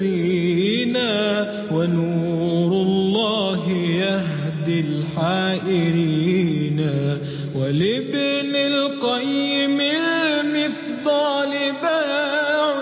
فينا ونور الله يهدي الحائرين ولابن القيم المفضال باع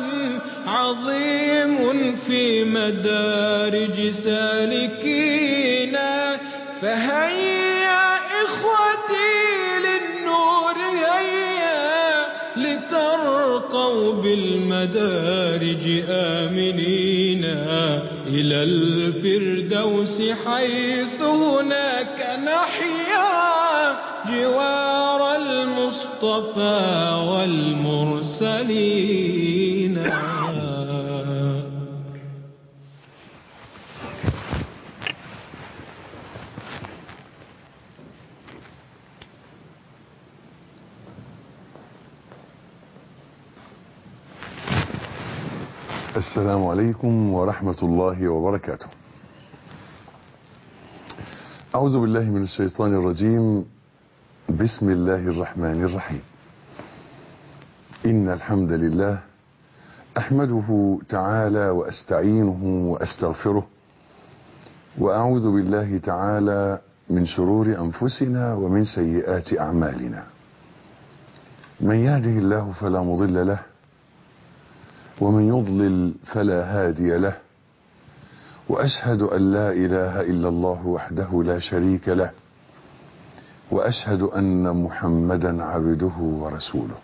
عظيم في مدارج سالكينا فهيا إخوتي للنور هيا لترقوا بالمدارج آمنين إلى الفردوس حيث هناك نحيا جوار المصطفى والمرسلين السلام عليكم ورحمة الله وبركاته أعوذ بالله من الشيطان الرجيم بسم الله الرحمن الرحيم إن الحمد لله أحمده تعالى وأستعينه وأستغفره وأعوذ بالله تعالى من شرور أنفسنا ومن سيئات أعمالنا من يهده الله فلا مضل له ومن يضلل فلا هادي له واشهد ان لا اله الا الله وحده لا شريك له واشهد ان محمدا عبده ورسوله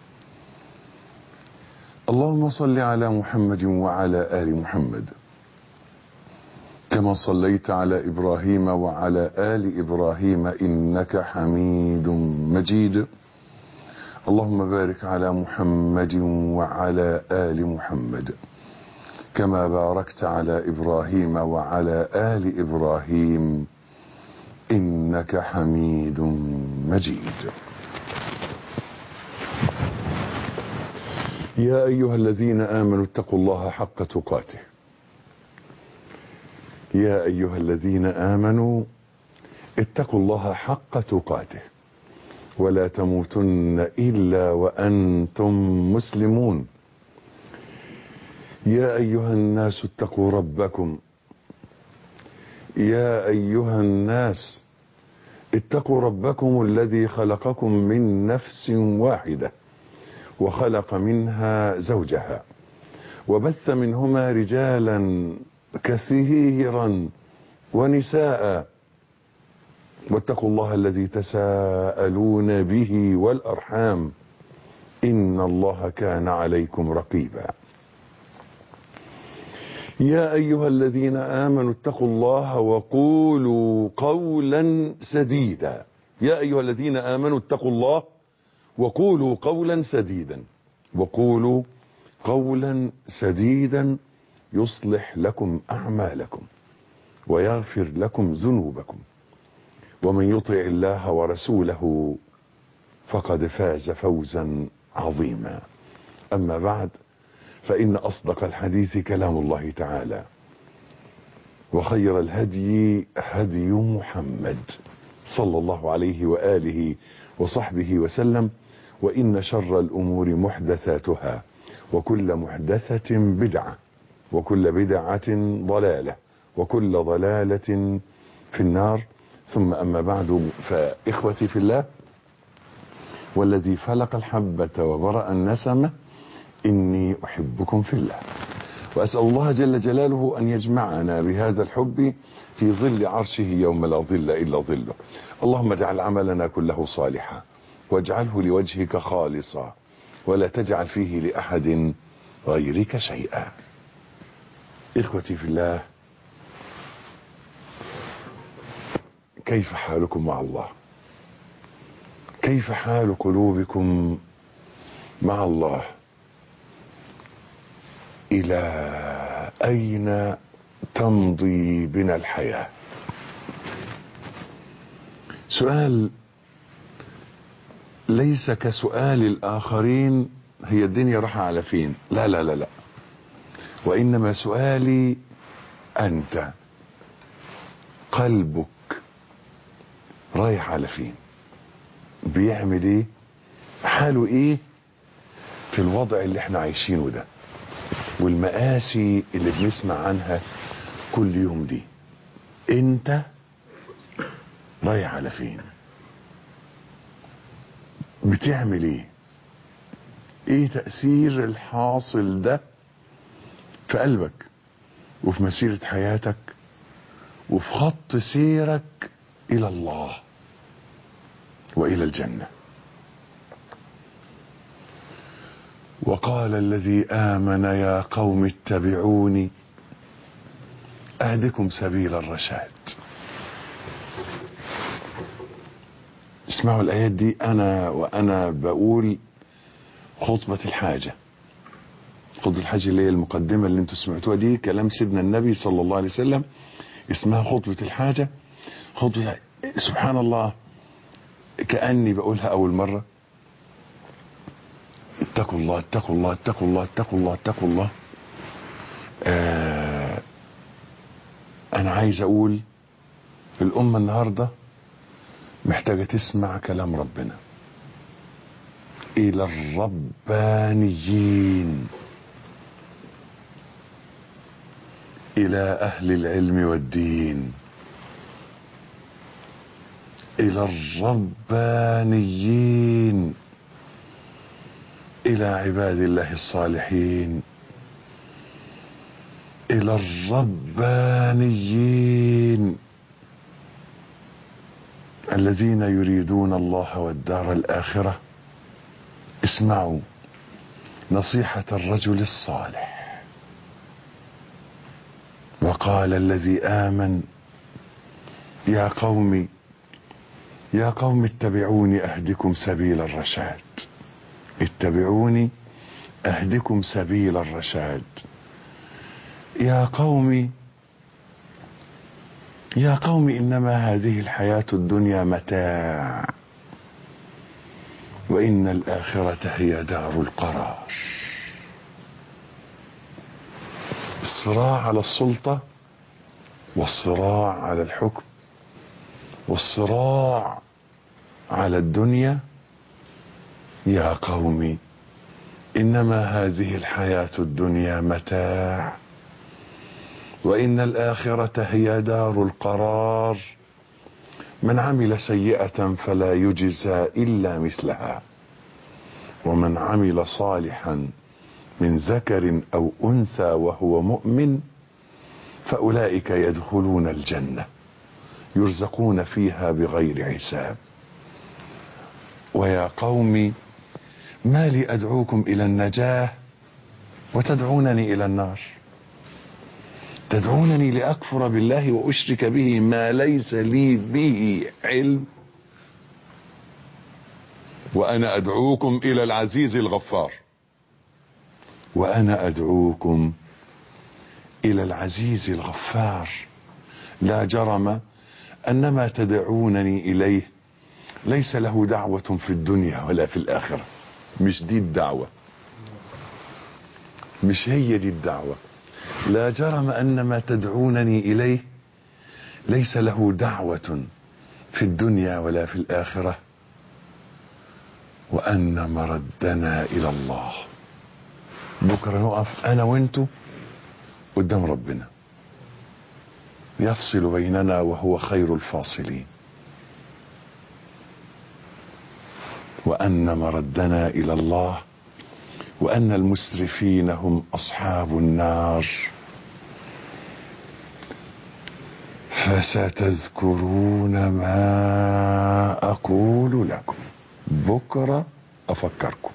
اللهم صل على محمد وعلى ال محمد كما صليت على ابراهيم وعلى ال ابراهيم انك حميد مجيد اللهم بارك على محمد وعلى آل محمد كما باركت على إبراهيم وعلى آل إبراهيم إنك حميد مجيد يا أيها الذين آمنوا اتقوا الله حق تقاته يا أيها الذين آمنوا اتقوا الله حق تقاته ولا تموتن الا وانتم مسلمون يا ايها الناس اتقوا ربكم يا ايها الناس اتقوا ربكم الذي خلقكم من نفس واحده وخلق منها زوجها وبث منهما رجالا كثيرا ونساء واتقوا الله الذي تساءلون به والارحام ان الله كان عليكم رقيبا يا ايها الذين امنوا اتقوا الله وقولوا قولا سديدا يا ايها الذين امنوا اتقوا الله وقولوا قولا سديدا وقولوا قولا سديدا يصلح لكم اعمالكم ويغفر لكم ذنوبكم ومن يطع الله ورسوله فقد فاز فوزا عظيما اما بعد فان اصدق الحديث كلام الله تعالى وخير الهدي هدي محمد صلى الله عليه واله وصحبه وسلم وان شر الامور محدثاتها وكل محدثه بدعه وكل بدعه ضلاله وكل ضلاله في النار ثم أما بعد فإخوتي في الله والذي فلق الحبة وبرأ النسمة إني أحبكم في الله وأسأل الله جل جلاله أن يجمعنا بهذا الحب في ظل عرشه يوم لا ظل إلا ظله اللهم اجعل عملنا كله صالحا واجعله لوجهك خالصا ولا تجعل فيه لأحد غيرك شيئا إخوتي في الله كيف حالكم مع الله كيف حال قلوبكم مع الله الى اين تمضي بنا الحياه سؤال ليس كسؤال الاخرين هي الدنيا راح على فين لا لا لا لا وانما سؤالي انت قلبك رايح على فين بيعمل ايه حاله ايه في الوضع اللي احنا عايشينه ده والمآسي اللي بنسمع عنها كل يوم دي انت رايح على فين بتعمل ايه ايه تأثير الحاصل ده في قلبك وفي مسيرة حياتك وفي خط سيرك الى الله والى الجنة وقال الذي آمن يا قوم اتبعوني أهدكم سبيل الرشاد اسمعوا الآيات دي أنا وأنا بقول خطبة الحاجة خطبة الحاجة اللي هي المقدمة اللي انتوا سمعتوها دي كلام سيدنا النبي صلى الله عليه وسلم اسمها خطبة الحاجة خطبة سبحان الله كأني بقولها أول مرة اتقوا الله اتقوا الله اتقوا الله اتقوا الله اتقوا الله آه انا عايز اقول الامة النهاردة محتاجة تسمع كلام ربنا الى الربانيين الى اهل العلم والدين الى الربانيين الى عباد الله الصالحين الى الربانيين الذين يريدون الله والدار الاخره اسمعوا نصيحه الرجل الصالح وقال الذي امن يا قوم يا قوم اتبعوني اهدكم سبيل الرشاد اتبعوني اهدكم سبيل الرشاد يا قوم يا قوم انما هذه الحياه الدنيا متاع وان الاخره هي دار القرار الصراع على السلطه والصراع على الحكم والصراع على الدنيا يا قوم انما هذه الحياه الدنيا متاع وان الاخره هي دار القرار من عمل سيئه فلا يجزى الا مثلها ومن عمل صالحا من ذكر او انثى وهو مؤمن فاولئك يدخلون الجنه يرزقون فيها بغير حساب ويا قوم ما لي ادعوكم الى النجاه وتدعونني الى النار تدعونني لاكفر بالله واشرك به ما ليس لي به علم وانا ادعوكم الى العزيز الغفار وانا ادعوكم الى العزيز الغفار لا جرم ان ما تدعونني اليه ليس له دعوه في الدنيا ولا في الاخره مش دي الدعوه مش هي دي الدعوه لا جرم ان ما تدعونني اليه ليس له دعوه في الدنيا ولا في الاخره وان مردنا الى الله بكره نقف انا وانتو قدام ربنا يفصل بيننا وهو خير الفاصلين وان مردنا الى الله وان المسرفين هم اصحاب النار فستذكرون ما اقول لكم بكره افكركم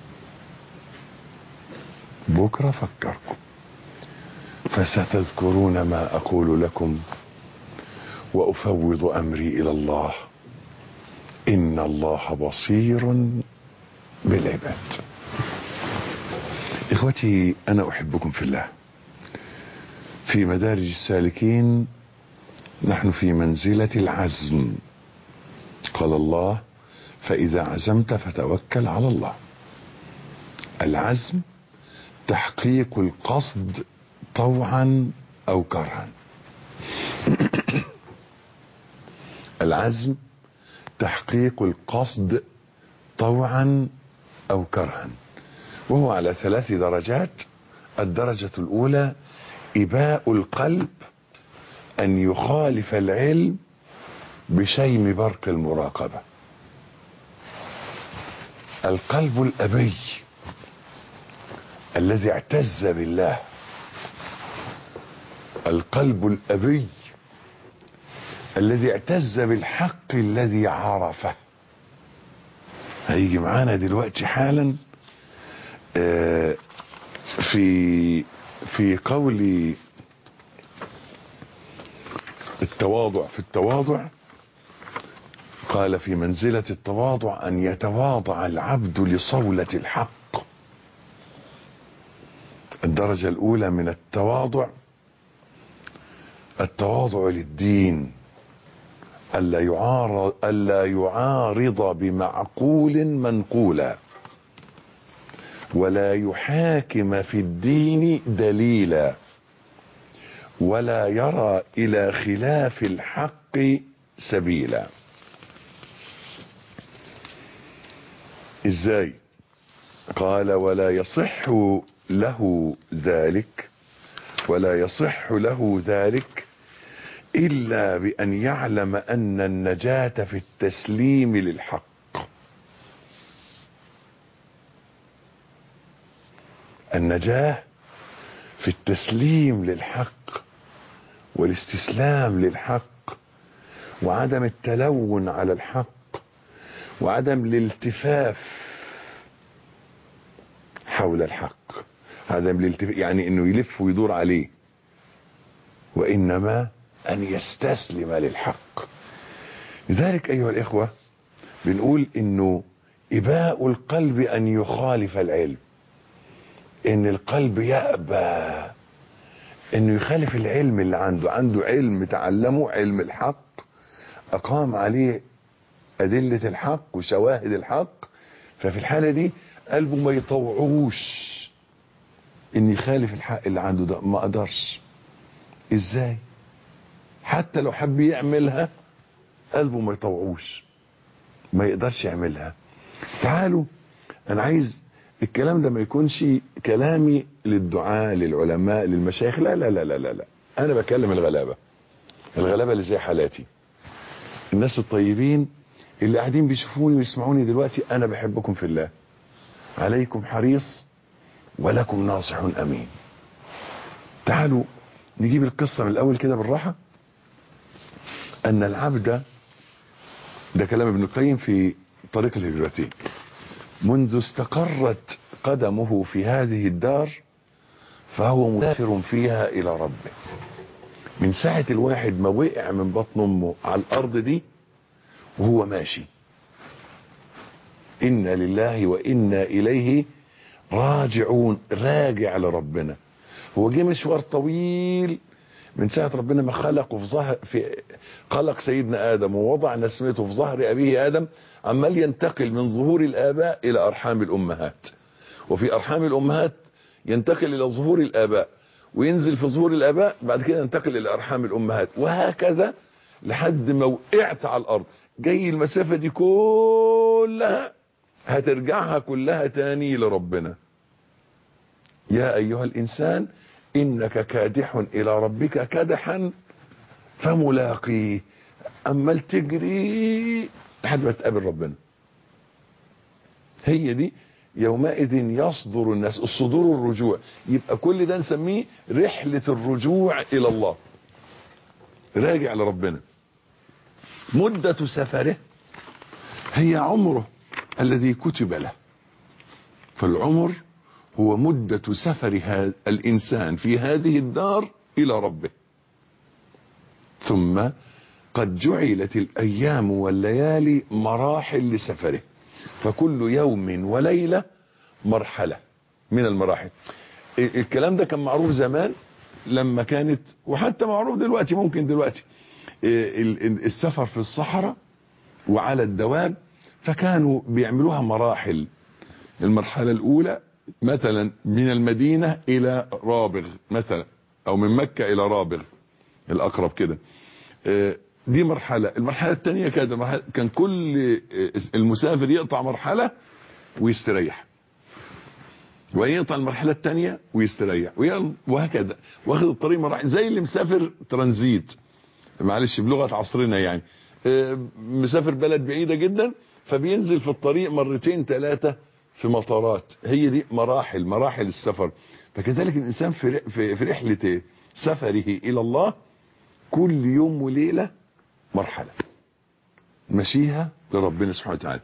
بكره افكركم فستذكرون ما اقول لكم وافوض امري الى الله ان الله بصير بالعباد اخوتي انا احبكم في الله في مدارج السالكين نحن في منزله العزم قال الله فاذا عزمت فتوكل على الله العزم تحقيق القصد طوعا او كرها العزم تحقيق القصد طوعا او كرها وهو على ثلاث درجات الدرجة الأولى إباء القلب أن يخالف العلم بشيم برق المراقبة القلب الأبي الذي اعتز بالله القلب الأبي الذي اعتز بالحق الذي عرفه هيجي معانا دلوقتي حالا آه، في في قول التواضع في التواضع قال في منزلة التواضع أن يتواضع العبد لصولة الحق الدرجة الأولى من التواضع التواضع للدين ألا يعارض, ألا يعارض بمعقول منقولا ولا يحاكم في الدين دليلا ولا يرى إلى خلاف الحق سبيلا ازاي قال ولا يصح له ذلك ولا يصح له ذلك إلا بأن يعلم أن النجاة في التسليم للحق النجاة في التسليم للحق والاستسلام للحق وعدم التلون على الحق وعدم الالتفاف حول الحق عدم الالتفاف يعني انه يلف ويدور عليه وانما ان يستسلم للحق لذلك ايها الاخوه بنقول انه اباء القلب ان يخالف العلم ان القلب يأبى انه يخالف العلم اللي عنده عنده علم تعلمه علم الحق اقام عليه ادلة الحق وشواهد الحق ففي الحالة دي قلبه ما يطوعوش ان يخالف الحق اللي عنده ده ما قدرش ازاي حتى لو حب يعملها قلبه ما يطوعوش ما يقدرش يعملها تعالوا انا عايز الكلام ده ما يكونش كلامي للدعاء للعلماء للمشايخ لا لا لا لا لا, لا. انا بكلم الغلابة الغلابة اللي زي حالاتي الناس الطيبين اللي قاعدين بيشوفوني ويسمعوني دلوقتي انا بحبكم في الله عليكم حريص ولكم ناصح امين تعالوا نجيب القصة من الاول كده بالراحة ان العبد ده كلام ابن القيم في طريق الهجرتين منذ استقرت قدمه في هذه الدار فهو مسافر فيها الى ربه من ساعة الواحد ما وقع من بطن امه على الارض دي وهو ماشي انا لله وانا اليه راجعون راجع لربنا هو جه مشوار طويل من ساعة ربنا ما خلقه في ظهر في خلق سيدنا آدم ووضع نسمته في ظهر أبيه آدم عمال ينتقل من ظهور الآباء إلى أرحام الأمهات وفي أرحام الأمهات ينتقل إلى ظهور الآباء وينزل في ظهور الآباء بعد كده ينتقل إلى أرحام الأمهات وهكذا لحد ما وقعت على الأرض جاي المسافة دي كلها هترجعها كلها تاني لربنا يا أيها الإنسان إنك كادح إلى ربك كدحا فملاقيه أمال تجري لحد ما تقابل ربنا هي دي يومئذ يصدر الناس الصدور الرجوع يبقى كل ده نسميه رحلة الرجوع إلى الله راجع لربنا مدة سفره هي عمره الذي كتب له فالعمر هو مدة سفر هذا الإنسان في هذه الدار إلى ربه ثم قد جعلت الأيام والليالي مراحل لسفره فكل يوم وليلة مرحلة من المراحل الكلام ده كان معروف زمان لما كانت وحتى معروف دلوقتي ممكن دلوقتي السفر في الصحراء وعلى الدواب فكانوا بيعملوها مراحل المرحلة الأولى مثلا من المدينة إلى رابغ مثلا أو من مكة إلى رابغ الأقرب كده دي مرحلة المرحلة الثانية كده كان كل المسافر يقطع مرحلة ويستريح ويقطع المرحلة الثانية ويستريح ويلا وهكذا واخد الطريق مراحل زي اللي مسافر ترانزيت معلش بلغة عصرنا يعني آه، مسافر بلد بعيدة جدا فبينزل في الطريق مرتين ثلاثة في مطارات هي دي مراحل مراحل السفر فكذلك الإنسان في ر- في في رحلة سفره إلى الله كل يوم وليلة مرحلة مشيها لربنا سبحانه وتعالى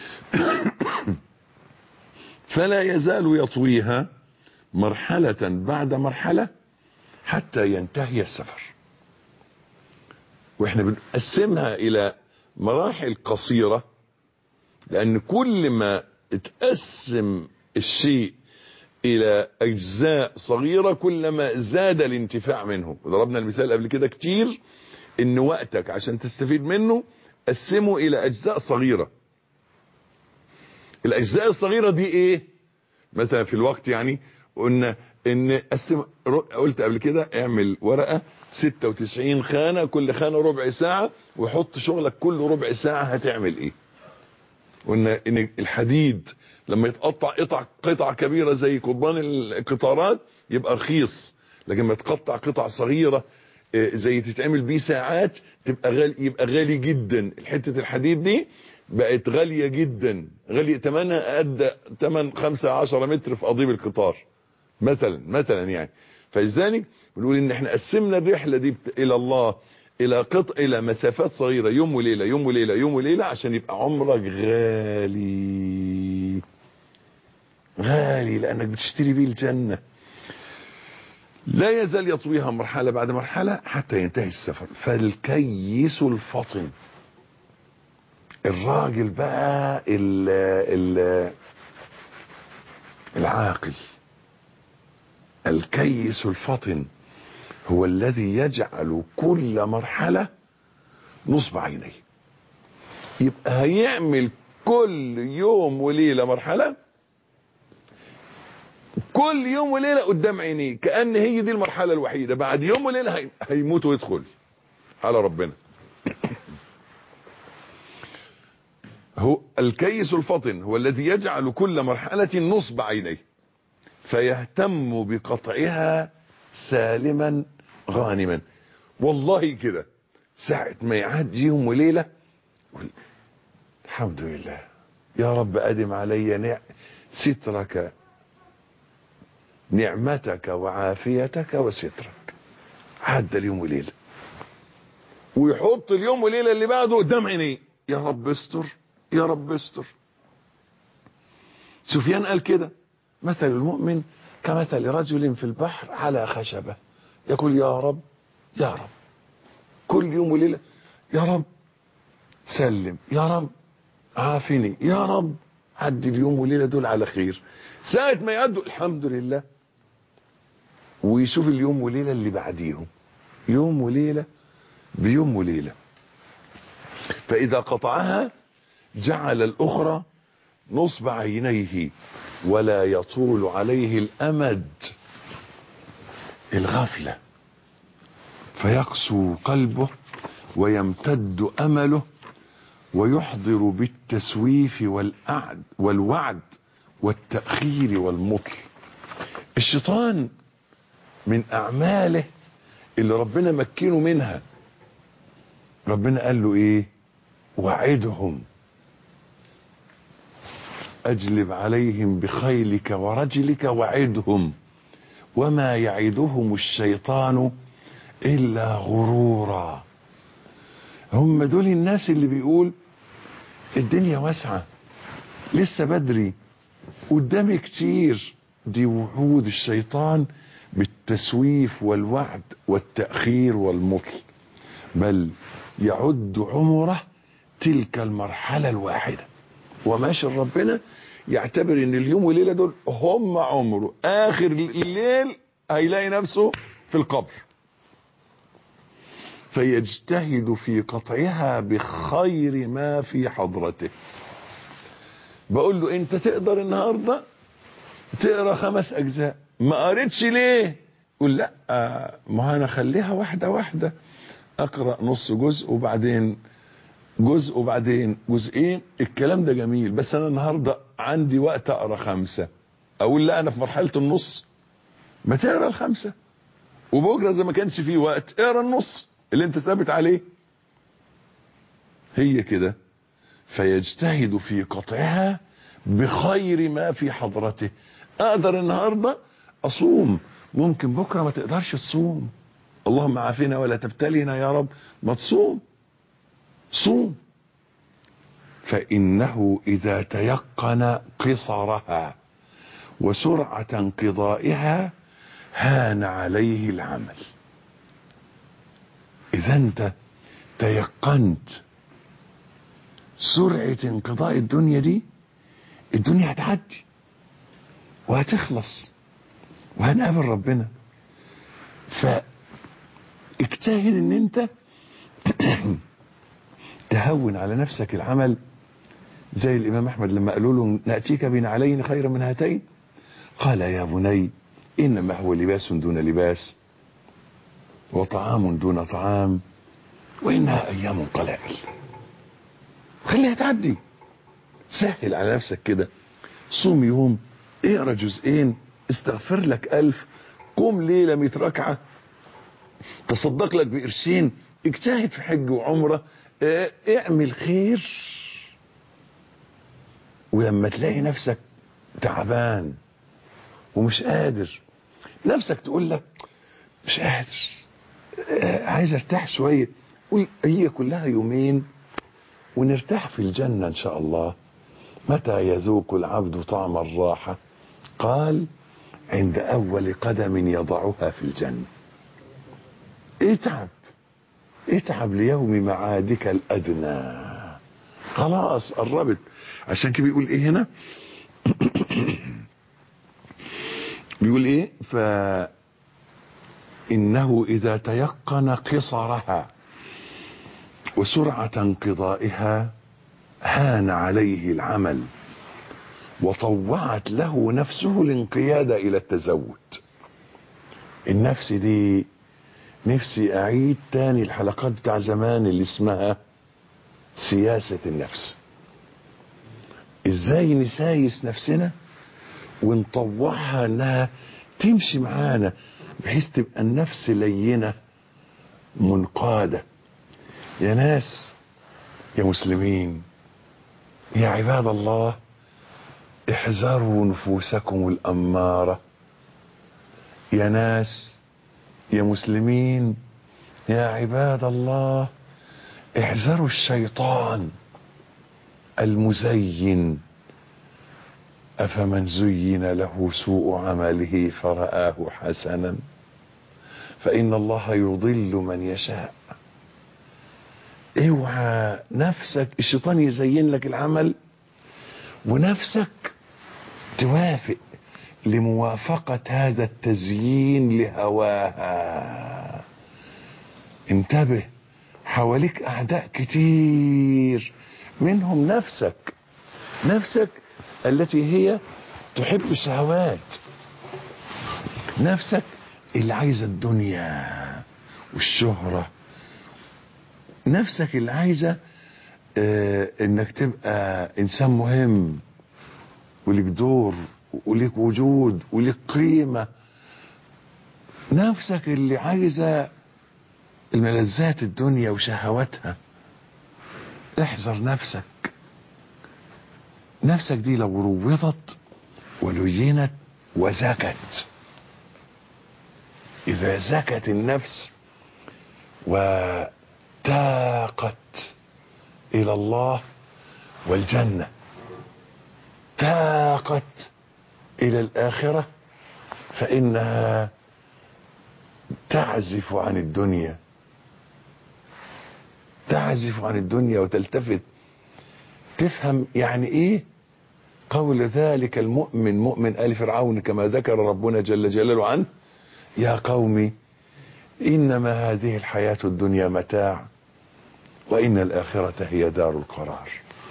فلا يزال يطويها مرحلة بعد مرحلة حتى ينتهي السفر واحنا بنقسمها الى مراحل قصيرة لان كل ما اتقسم الشيء الى اجزاء صغيرة كلما زاد الانتفاع منه ضربنا المثال قبل كده كتير ان وقتك عشان تستفيد منه قسمه الى اجزاء صغيرة الاجزاء الصغيرة دي ايه مثلا في الوقت يعني قلنا ان قسم قلت قبل كده اعمل ورقة 96 خانة كل خانة ربع ساعة وحط شغلك كل ربع ساعة هتعمل ايه قلنا ان الحديد لما يتقطع قطع قطع كبيرة زي قضبان القطارات يبقى رخيص لكن لما يتقطع قطع صغيرة آه، زي تتعمل بيه ساعات تبقى غالي يبقى غالي جدا حتة الحديد دي بقت غالية جدا غالية تمنها قد تمن 15 متر في قضيب القطار مثلا مثلا يعني فلذلك بنقول ان احنا قسمنا الرحلة دي بت- الى الله الى قط الى مسافات صغيرة يوم وليلة يوم وليلة يوم وليلة عشان يبقى عمرك غالي غالي لانك بتشتري بيه الجنة لا يزال يطويها مرحلة بعد مرحلة حتى ينتهي السفر فالكيس الفطن الراجل بقى ال ال العاقل الكيس الفطن هو الذي يجعل كل مرحلة نصب عينيه يبقى هيعمل كل يوم وليلة مرحلة كل يوم وليلة قدام عينيه كأن هي دي المرحلة الوحيدة بعد يوم وليلة هي- هيموت ويدخل على ربنا هو الكيس الفطن هو الذي يجعل كل مرحلة نصب عينيه فيهتم بقطعها سالما غانما والله كده ساعة ما يعدي يوم وليلة يقول الحمد لله يا رب أدم علي نع... سترك نعمتك وعافيتك وسترك عدى اليوم وليلة ويحط اليوم وليلة اللي بعده قدام عينيه يا رب استر يا رب استر سفيان قال كده مثل المؤمن كمثل رجل في البحر على خشبة يقول يا رب يا رب كل يوم وليلة يا رب سلم يا رب عافني يا رب عدي اليوم وليلة دول على خير ساعة ما يعدوا الحمد لله ويشوف اليوم وليلة اللي بعديهم يوم وليلة بيوم وليلة فإذا قطعها جعل الأخرى نصب عينيه ولا يطول عليه الأمد الغفلة فيقسو قلبه ويمتد أمله ويحضر بالتسويف والأعد والوعد والتأخير والمطل الشيطان من أعماله اللي ربنا مكنه منها ربنا قال له ايه وعدهم اجلب عليهم بخيلك ورجلك وعدهم وما يعدهم الشيطان الا غرورا هم دول الناس اللي بيقول الدنيا واسعة لسه بدري قدامي كتير دي وعود الشيطان بالتسويف والوعد والتأخير والمطل بل يعد عمره تلك المرحلة الواحدة وماشي ربنا يعتبر ان اليوم والليلة دول هم عمره اخر الليل هيلاقي نفسه في القبر فيجتهد في قطعها بخير ما في حضرته بقول له انت تقدر النهاردة تقرا خمس اجزاء ما قريتش ليه يقول لا آه، ما انا خليها واحدة واحدة اقرا نص جزء وبعدين جزء وبعدين جزئين الكلام ده جميل بس انا النهارده عندي وقت اقرا خمسه اقول لا انا في مرحله النص ما تقرا الخمسه وبكره اذا ما كانش فيه وقت اقرا النص اللي انت ثابت عليه هي كده فيجتهد في قطعها بخير ما في حضرته اقدر النهارده اصوم ممكن بكره ما تقدرش تصوم اللهم عافنا ولا تبتلينا يا رب ما تصوم صوم فانه اذا تيقن قصرها وسرعه انقضائها هان عليه العمل اذا انت تيقنت سرعه انقضاء الدنيا دي الدنيا هتعدي وهتخلص وهنقابل ربنا فاجتهد ان انت تهون على نفسك العمل زي الامام احمد لما قالوا له ناتيك بنعلين خيرا من هاتين قال يا بني انما هو لباس دون لباس وطعام دون طعام وانها ايام قلائل خليها تعدي سهل على نفسك كده صوم يوم اقرا جزئين استغفر لك الف قوم ليله 100 ركعه تصدق لك بقرشين اجتهد في حج وعمره اه اعمل خير ولما تلاقي نفسك تعبان ومش قادر نفسك تقول لك مش قادر اه عايز ارتاح شويه قول هي كلها يومين ونرتاح في الجنه ان شاء الله متى يذوق العبد طعم الراحه قال عند اول قدم يضعها في الجنه اتعب اتعب ليوم معادك الادنى خلاص قربت عشان كده بيقول ايه هنا بيقول ايه ف انه اذا تيقن قصرها وسرعه انقضائها هان عليه العمل وطوعت له نفسه الانقياد الى التزود النفس دي نفسي اعيد تاني الحلقات بتاع زمان اللي اسمها سياسة النفس ازاي نسايس نفسنا ونطوعها انها تمشي معانا بحيث تبقى النفس لينة منقادة يا ناس يا مسلمين يا عباد الله احذروا نفوسكم الأمارة يا ناس يا مسلمين يا عباد الله احذروا الشيطان المزين افمن زين له سوء عمله فرآه حسنا فإن الله يضل من يشاء اوعى نفسك الشيطان يزين لك العمل ونفسك توافق لموافقة هذا التزيين لهواها انتبه حواليك أعداء كتير منهم نفسك نفسك التي هي تحب الشهوات نفسك اللي عايزة الدنيا والشهرة نفسك اللي عايزة اه انك تبقى انسان مهم وليك دور وليك وجود وليك قيمة نفسك اللي عايزة الملذات الدنيا وشهواتها احذر نفسك نفسك دي لو روضت ولينت وزكت اذا زكت النفس وتاقت الى الله والجنه تاقت الى الاخره فانها تعزف عن الدنيا تعزف عن الدنيا وتلتفت تفهم يعني ايه قول ذلك المؤمن مؤمن آل فرعون كما ذكر ربنا جل جلاله عنه يا قوم إنما هذه الحياة الدنيا متاع وإن الآخرة هي دار القرار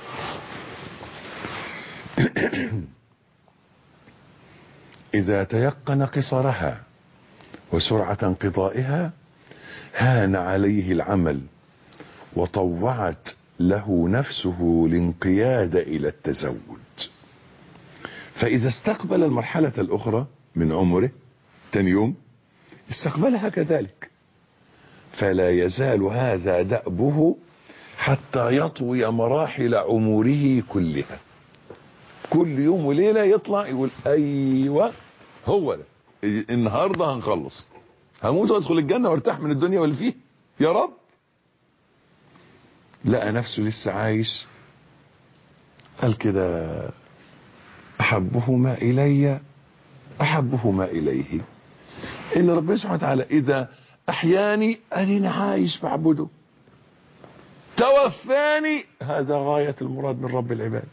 إذا تيقن قصرها وسرعة انقضائها هان عليه العمل وطوعت له نفسه الانقياد إلى التزود فإذا استقبل المرحلة الأخرى من عمره تاني يوم استقبلها كذلك فلا يزال هذا دأبه حتى يطوي مراحل عمره كلها كل يوم وليلة يطلع يقول أيوة هو ده النهاردة هنخلص هموت وادخل الجنة وارتاح من الدنيا واللي فيه يا رب لقى نفسه لسه عايش قال كده أحبهما إلي أحبهما إليه إن ربنا سبحانه وتعالى إذا أحياني أنا عايش بعبده توفاني هذا غاية المراد من رب العباد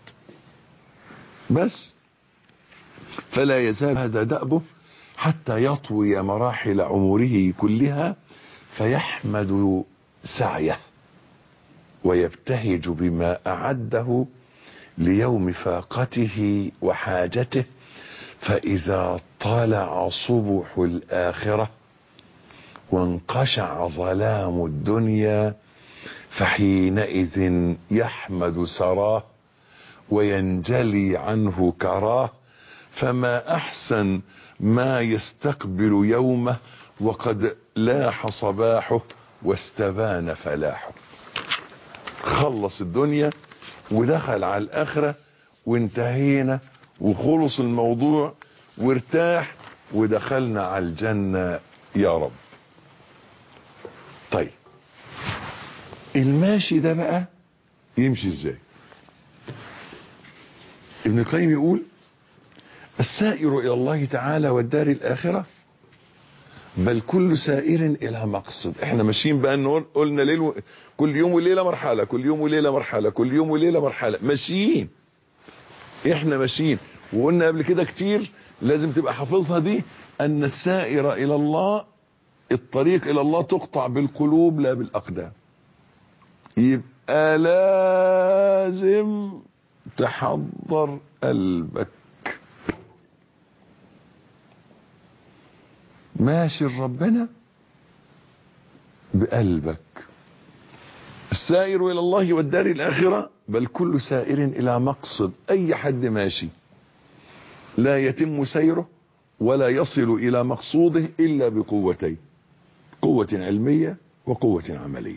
بس فلا يزال هذا دأبه حتى يطوي مراحل عمره كلها فيحمد سعيه ويبتهج بما أعده ليوم فاقته وحاجته فإذا طلع صبح الآخرة وانقشع ظلام الدنيا فحينئذ يحمد سراه وينجلي عنه كراه فما أحسن ما يستقبل يومه وقد لاح صباحه واستبان فلاحه خلص الدنيا ودخل على الآخرة وانتهينا وخلص الموضوع وارتاح ودخلنا على الجنة يا رب طيب الماشي ده بقى يمشي ازاي ابن القيم يقول السائر الى الله تعالى والدار الاخره بل كل سائر الى مقصد احنا ماشيين بقى نقول قلنا ليل و... كل يوم وليله مرحله كل يوم وليله مرحله كل يوم وليله مرحله ماشيين احنا ماشيين وقلنا قبل كده كتير لازم تبقى حافظها دي ان السائر الى الله الطريق الى الله تقطع بالقلوب لا بالاقدام يبقى لازم تحضر قلبك ماشي ربنا بقلبك السائر الى الله والدار الاخره بل كل سائر الى مقصد اي حد ماشي لا يتم سيره ولا يصل الى مقصوده الا بقوتين قوه علميه وقوه عمليه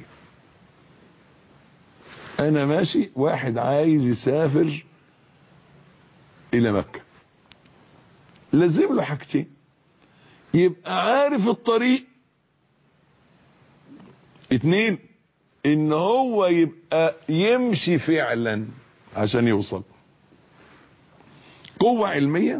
انا ماشي واحد عايز يسافر الى مكه لازم له حاجتين يبقى عارف الطريق اتنين ان هو يبقى يمشي فعلا عشان يوصل قوة علمية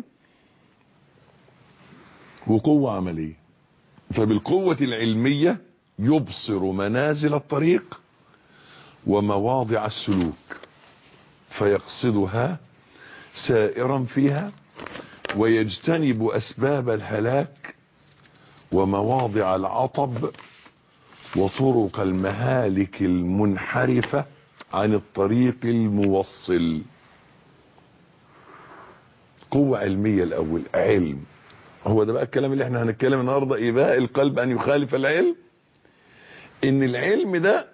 وقوة عملية فبالقوة العلمية يبصر منازل الطريق ومواضع السلوك فيقصدها سائرا فيها ويجتنب اسباب الهلاك ومواضع العطب وطرق المهالك المنحرفة عن الطريق الموصل قوة علمية الأول علم هو ده بقى الكلام اللي احنا هنتكلم النهاردة إباء القلب أن يخالف العلم إن العلم ده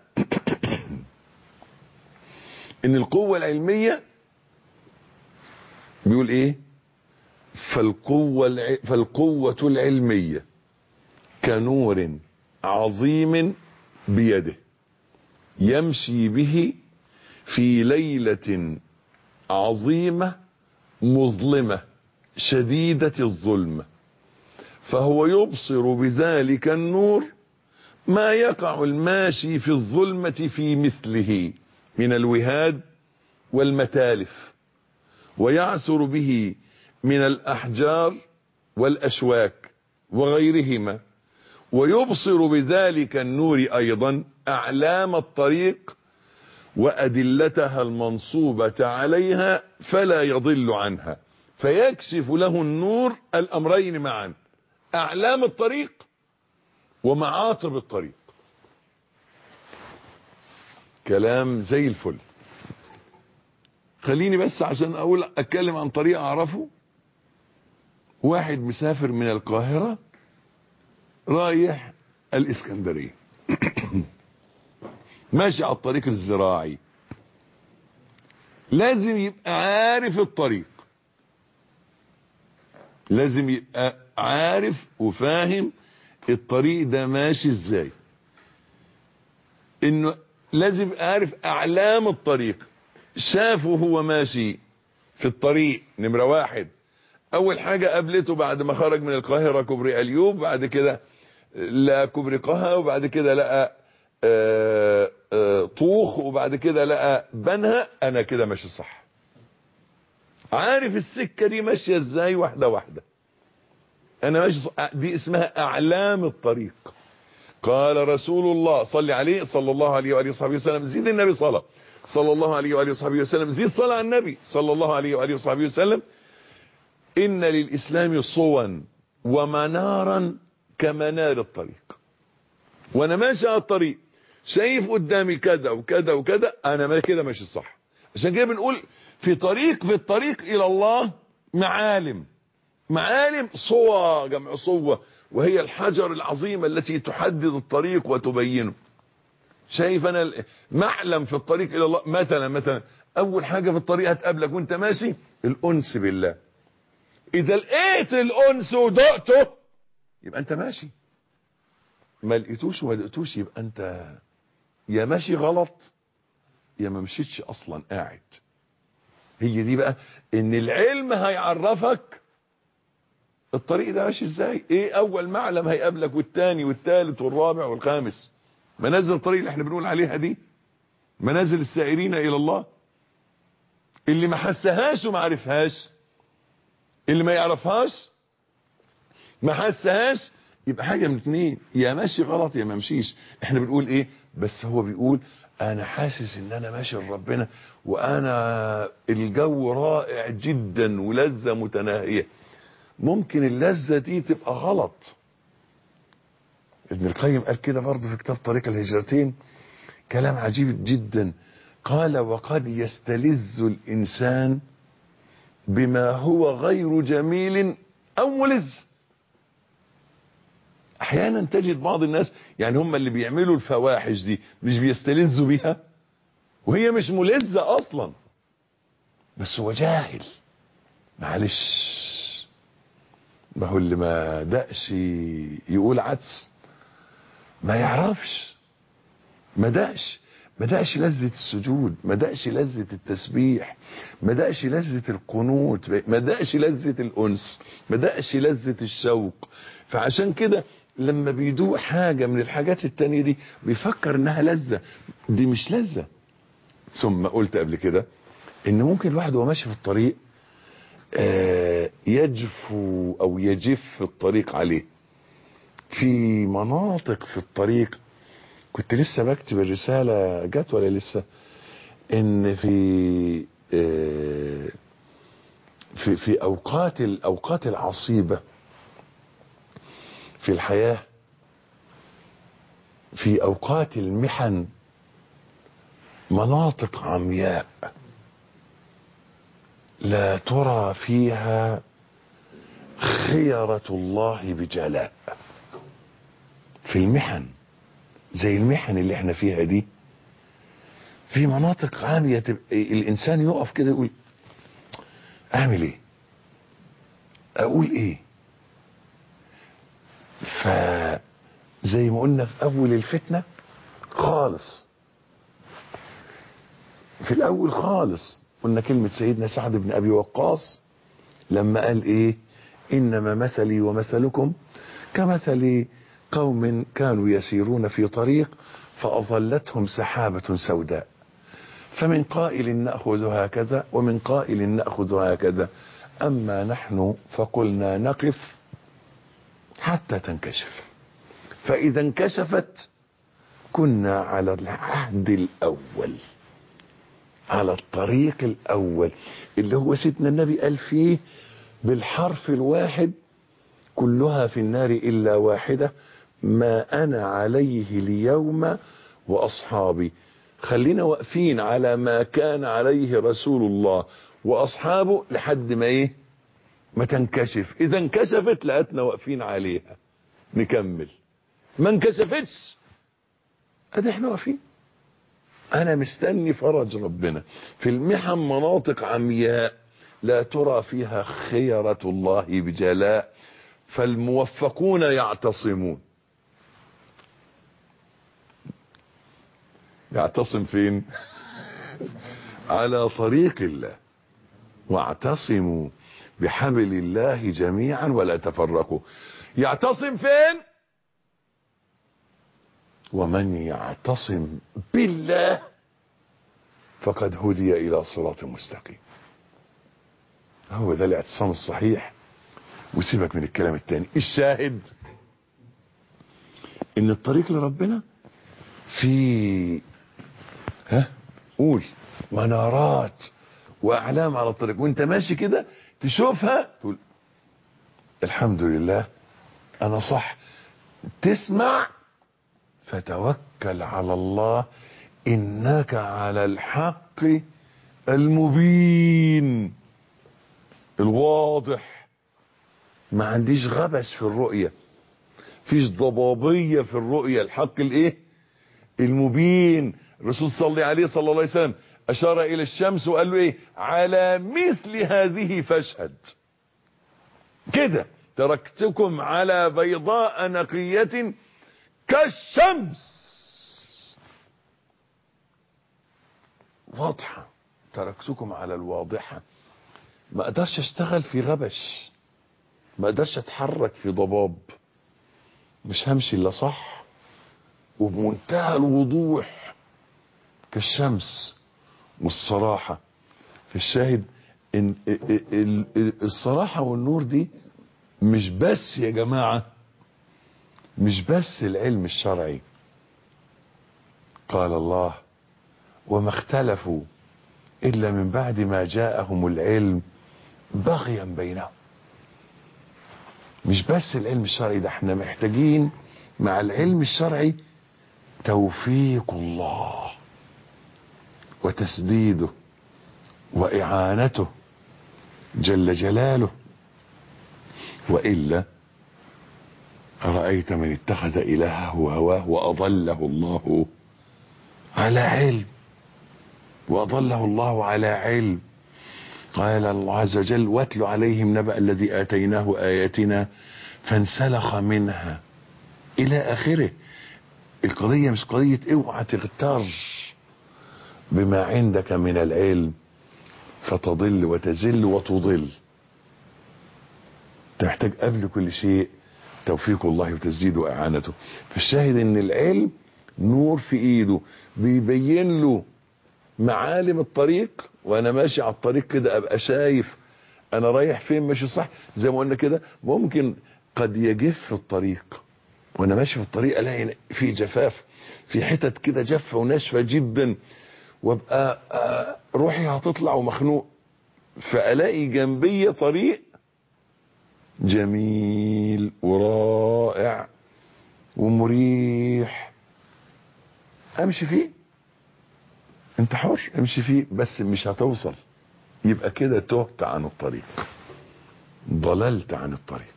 إن القوة العلمية بيقول إيه فالقوة, الع... فالقوة العلمية كنور عظيم بيده يمشي به في ليلة عظيمة مظلمة شديدة الظلمة فهو يبصر بذلك النور ما يقع الماشي في الظلمة في مثله من الوهاد والمتالف ويعثر به من الأحجار والأشواك وغيرهما ويبصر بذلك النور أيضا أعلام الطريق وأدلتها المنصوبة عليها فلا يضل عنها فيكشف له النور الأمرين معا أعلام الطريق ومعاطب الطريق كلام زي الفل خليني بس عشان أقول أتكلم عن طريق أعرفه واحد مسافر من القاهرة رايح الإسكندرية ماشي على الطريق الزراعي لازم يبقى عارف الطريق لازم يبقى عارف وفاهم الطريق ده ماشي ازاي انه لازم يبقى عارف اعلام الطريق شافه هو ماشي في الطريق نمرة واحد اول حاجة قابلته بعد ما خرج من القاهرة كوبري اليوب بعد كده لقى كوبري قها وبعد كده لقى آه، آه، طوخ وبعد كده لقى بنها انا كده ماشي صح عارف السكة دي ماشية ازاي واحدة واحدة انا ماشي صح دي اسمها اعلام الطريق قال رسول الله صلي عليه صلى الله عليه وآله وصحبه وسلم زيد النبي صلاة صلى الله عليه وآله وصحبه وسلم زيد صلاة على النبي صلى الله عليه وآله وصحبه وسلم إن للإسلام صوا ومنارا كمنار الطريق وانا ماشي على الطريق شايف قدامي كذا وكذا وكذا انا ما كده ماشي صح عشان كده بنقول في طريق في الطريق الى الله معالم معالم صوى جمع صوة وهي الحجر العظيمة التي تحدد الطريق وتبينه شايف انا ال- معلم في الطريق الى الله مثلا مثلا اول حاجة في الطريق هتقابلك وانت ماشي الانس بالله اذا لقيت الانس ودقته يبقى انت ماشي ما لقيتوش وما دقتوش يبقى انت يا ماشي غلط يا ما مشيتش اصلا قاعد هي دي بقى ان العلم هيعرفك الطريق ده ماشي ازاي ايه اول معلم هيقابلك والتاني والتالت والرابع والخامس منازل الطريق اللي احنا بنقول عليها دي منازل السائرين الى الله اللي ما حسهاش وما عرفهاش اللي ما يعرفهاش ما حسهاش يبقى حاجه من اتنين يا ماشي غلط يا ما مشيش احنا بنقول ايه بس هو بيقول انا حاسس ان انا ماشي لربنا وانا الجو رائع جدا ولذة متناهية ممكن اللذة دي تبقى غلط ابن القيم قال كده برضه في كتاب طريق الهجرتين كلام عجيب جدا قال وقد يستلذ الانسان بما هو غير جميل او ملذ احيانا تجد بعض الناس يعني هم اللي بيعملوا الفواحش دي مش بيستلذوا بيها وهي مش ملذة اصلا بس هو جاهل معلش ما هو اللي ما دقش يقول عدس ما يعرفش ما دقش ما دقش لذة السجود ما دقش لذة التسبيح ما دقش لذة القنوت ما دقش لذة الأنس ما دقش لذة الشوق فعشان كده لما بيدوق حاجة من الحاجات التانية دي بيفكر انها لذة دي مش لذة ثم قلت قبل كده ان ممكن الواحد وهو ماشي في الطريق آه، يجفو او يجف الطريق عليه في مناطق في الطريق كنت لسه بكتب الرسالة جت ولا لسه ان في آه، في في اوقات الاوقات العصيبة في الحياة في اوقات المحن مناطق عمياء لا ترى فيها خيرة الله بجلاء في المحن زي المحن اللي احنا فيها دي في مناطق عامية تبقى الانسان يقف كده يقول اعمل ايه اقول ايه فزي ما قلنا في اول الفتنة خالص في الاول خالص قلنا كلمة سيدنا سعد بن ابي وقاص لما قال ايه انما مثلي ومثلكم كمثل قوم كانوا يسيرون في طريق فاظلتهم سحابة سوداء فمن قائل نأخذ هكذا ومن قائل نأخذ هكذا اما نحن فقلنا نقف حتى تنكشف فاذا انكشفت كنا على العهد الاول على الطريق الاول اللي هو سيدنا النبي قال فيه بالحرف الواحد كلها في النار الا واحده ما انا عليه اليوم واصحابي خلينا واقفين على ما كان عليه رسول الله واصحابه لحد ما ايه ما تنكشف اذا انكشفت لقيتنا واقفين عليها نكمل ما انكشفتش ادي احنا واقفين انا مستني فرج ربنا في المحن مناطق عمياء لا ترى فيها خيرة الله بجلاء فالموفقون يعتصمون يعتصم فين على طريق الله واعتصموا بحبل الله جميعا ولا تفرقوا يعتصم فين ومن يعتصم بالله فقد هدي الى صراط مستقيم هو ده الاعتصام الصحيح وسيبك من الكلام التاني الشاهد ان الطريق لربنا في ها قول منارات واعلام على الطريق وانت ماشي كده تشوفها تقول الحمد لله انا صح تسمع فتوكل على الله انك على الحق المبين الواضح ما عنديش غبش في الرؤية فيش ضبابية في الرؤية الحق الايه المبين الرسول صلى عليه صلى الله عليه وسلم اشار الى الشمس وقال له ايه على مثل هذه فاشهد كده تركتكم على بيضاء نقية كالشمس واضحة تركتكم على الواضحة ما اقدرش اشتغل في غبش ما اقدرش اتحرك في ضباب مش همشي الا صح وبمنتهى الوضوح كالشمس والصراحة في الشاهد إن الصراحة والنور دي مش بس يا جماعة مش بس العلم الشرعي قال الله وما اختلفوا إلا من بعد ما جاءهم العلم بغيا بينهم مش بس العلم الشرعي ده احنا محتاجين مع العلم الشرعي توفيق الله وتسديده وإعانته جل جلاله وإلا أرأيت من اتخذ إلهه هواه وأضله الله على علم وأضله الله على علم قال الله عز وجل واتل عليهم نبأ الذي آتيناه آياتنا فانسلخ منها إلى آخره القضية مش قضية اوعى تغتر بما عندك من العلم فتضل وتزل وتضل تحتاج قبل كل شيء توفيق الله وتسديده وإعانته فالشاهد ان العلم نور في ايده بيبين له معالم الطريق وانا ماشي على الطريق كده ابقى شايف انا رايح فين ماشي صح زي ما قلنا كده ممكن قد يجف الطريق وانا ماشي في الطريق الاقي في جفاف في حتت كده جافه وناشفه جدا وابقى روحي هتطلع ومخنوق فالاقي جنبي طريق جميل ورائع ومريح امشي فيه انت حر امشي فيه بس مش هتوصل يبقى كده تهت عن الطريق ضللت عن الطريق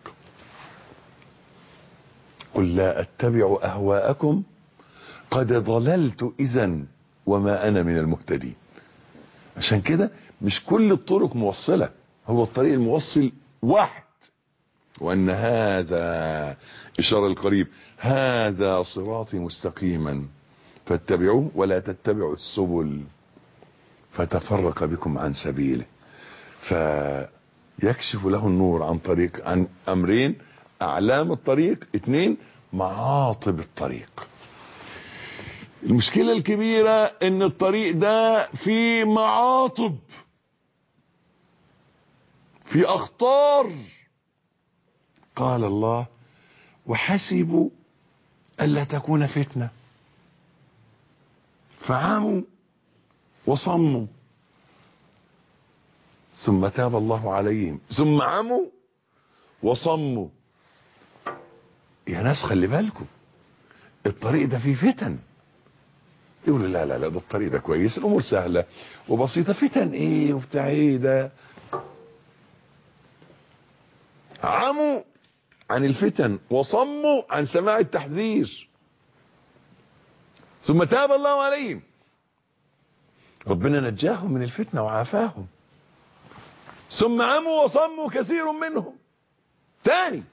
قل لا اتبع اهواءكم قد ضللت اذا وما انا من المهتدين عشان كده مش كل الطرق موصلة هو الطريق الموصل واحد وان هذا اشارة القريب هذا صراطي مستقيما فاتبعوه ولا تتبعوا السبل فتفرق بكم عن سبيله فيكشف له النور عن طريق عن امرين اعلام الطريق اتنين معاطب الطريق المشكلة الكبيرة ان الطريق ده في معاطب في اخطار قال الله وحسبوا الا تكون فتنة فعاموا وصموا ثم تاب الله عليهم ثم عموا وصموا يا ناس خلي بالكم الطريق ده فيه فتن يقولوا لا لا لا ده الطريق ده كويس الامور سهله وبسيطه فتن ايه وبتاع ايه ده عموا عن الفتن وصموا عن سماع التحذير ثم تاب الله عليهم ربنا نجاهم من الفتنه وعافاهم ثم عموا وصموا كثير منهم تاني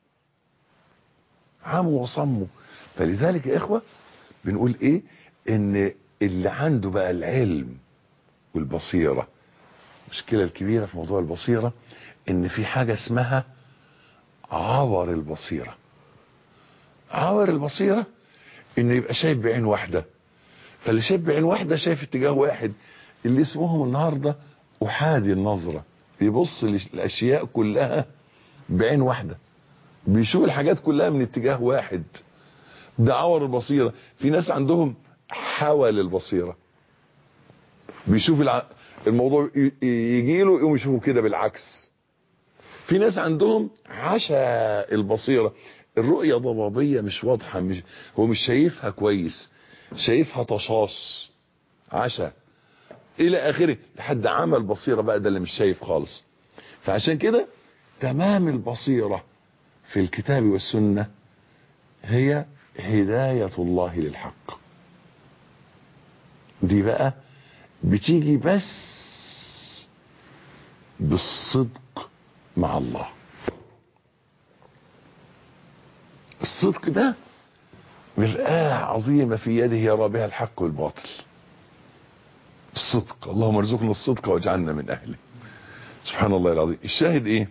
عموا وصموا فلذلك يا اخوة بنقول ايه ان اللي عنده بقى العلم والبصيرة المشكلة الكبيرة في موضوع البصيرة ان في حاجة اسمها عور البصيرة عور البصيرة انه يبقى شايف بعين واحدة فاللي شايف بعين واحدة شايف اتجاه واحد اللي اسمهم النهاردة احادي النظرة بيبص للاشياء كلها بعين واحدة بيشوف الحاجات كلها من اتجاه واحد ده عور البصيرة في ناس عندهم حول البصيرة بيشوف الع... الموضوع يجي له يقوم يشوفه كده بالعكس في ناس عندهم عشاء البصيرة الرؤية ضبابية مش واضحة مش هو مش شايفها كويس شايفها طشاش عشاء الى اخره لحد عمل بصيرة بقى ده اللي مش شايف خالص فعشان كده تمام البصيرة في الكتاب والسنة هي هداية الله للحق دي بقى بتيجي بس بالصدق مع الله الصدق ده مرآة عظيمة في يده يرى بها الحق والباطل الصدق اللهم ارزقنا الصدق واجعلنا من اهله سبحان الله العظيم الشاهد ايه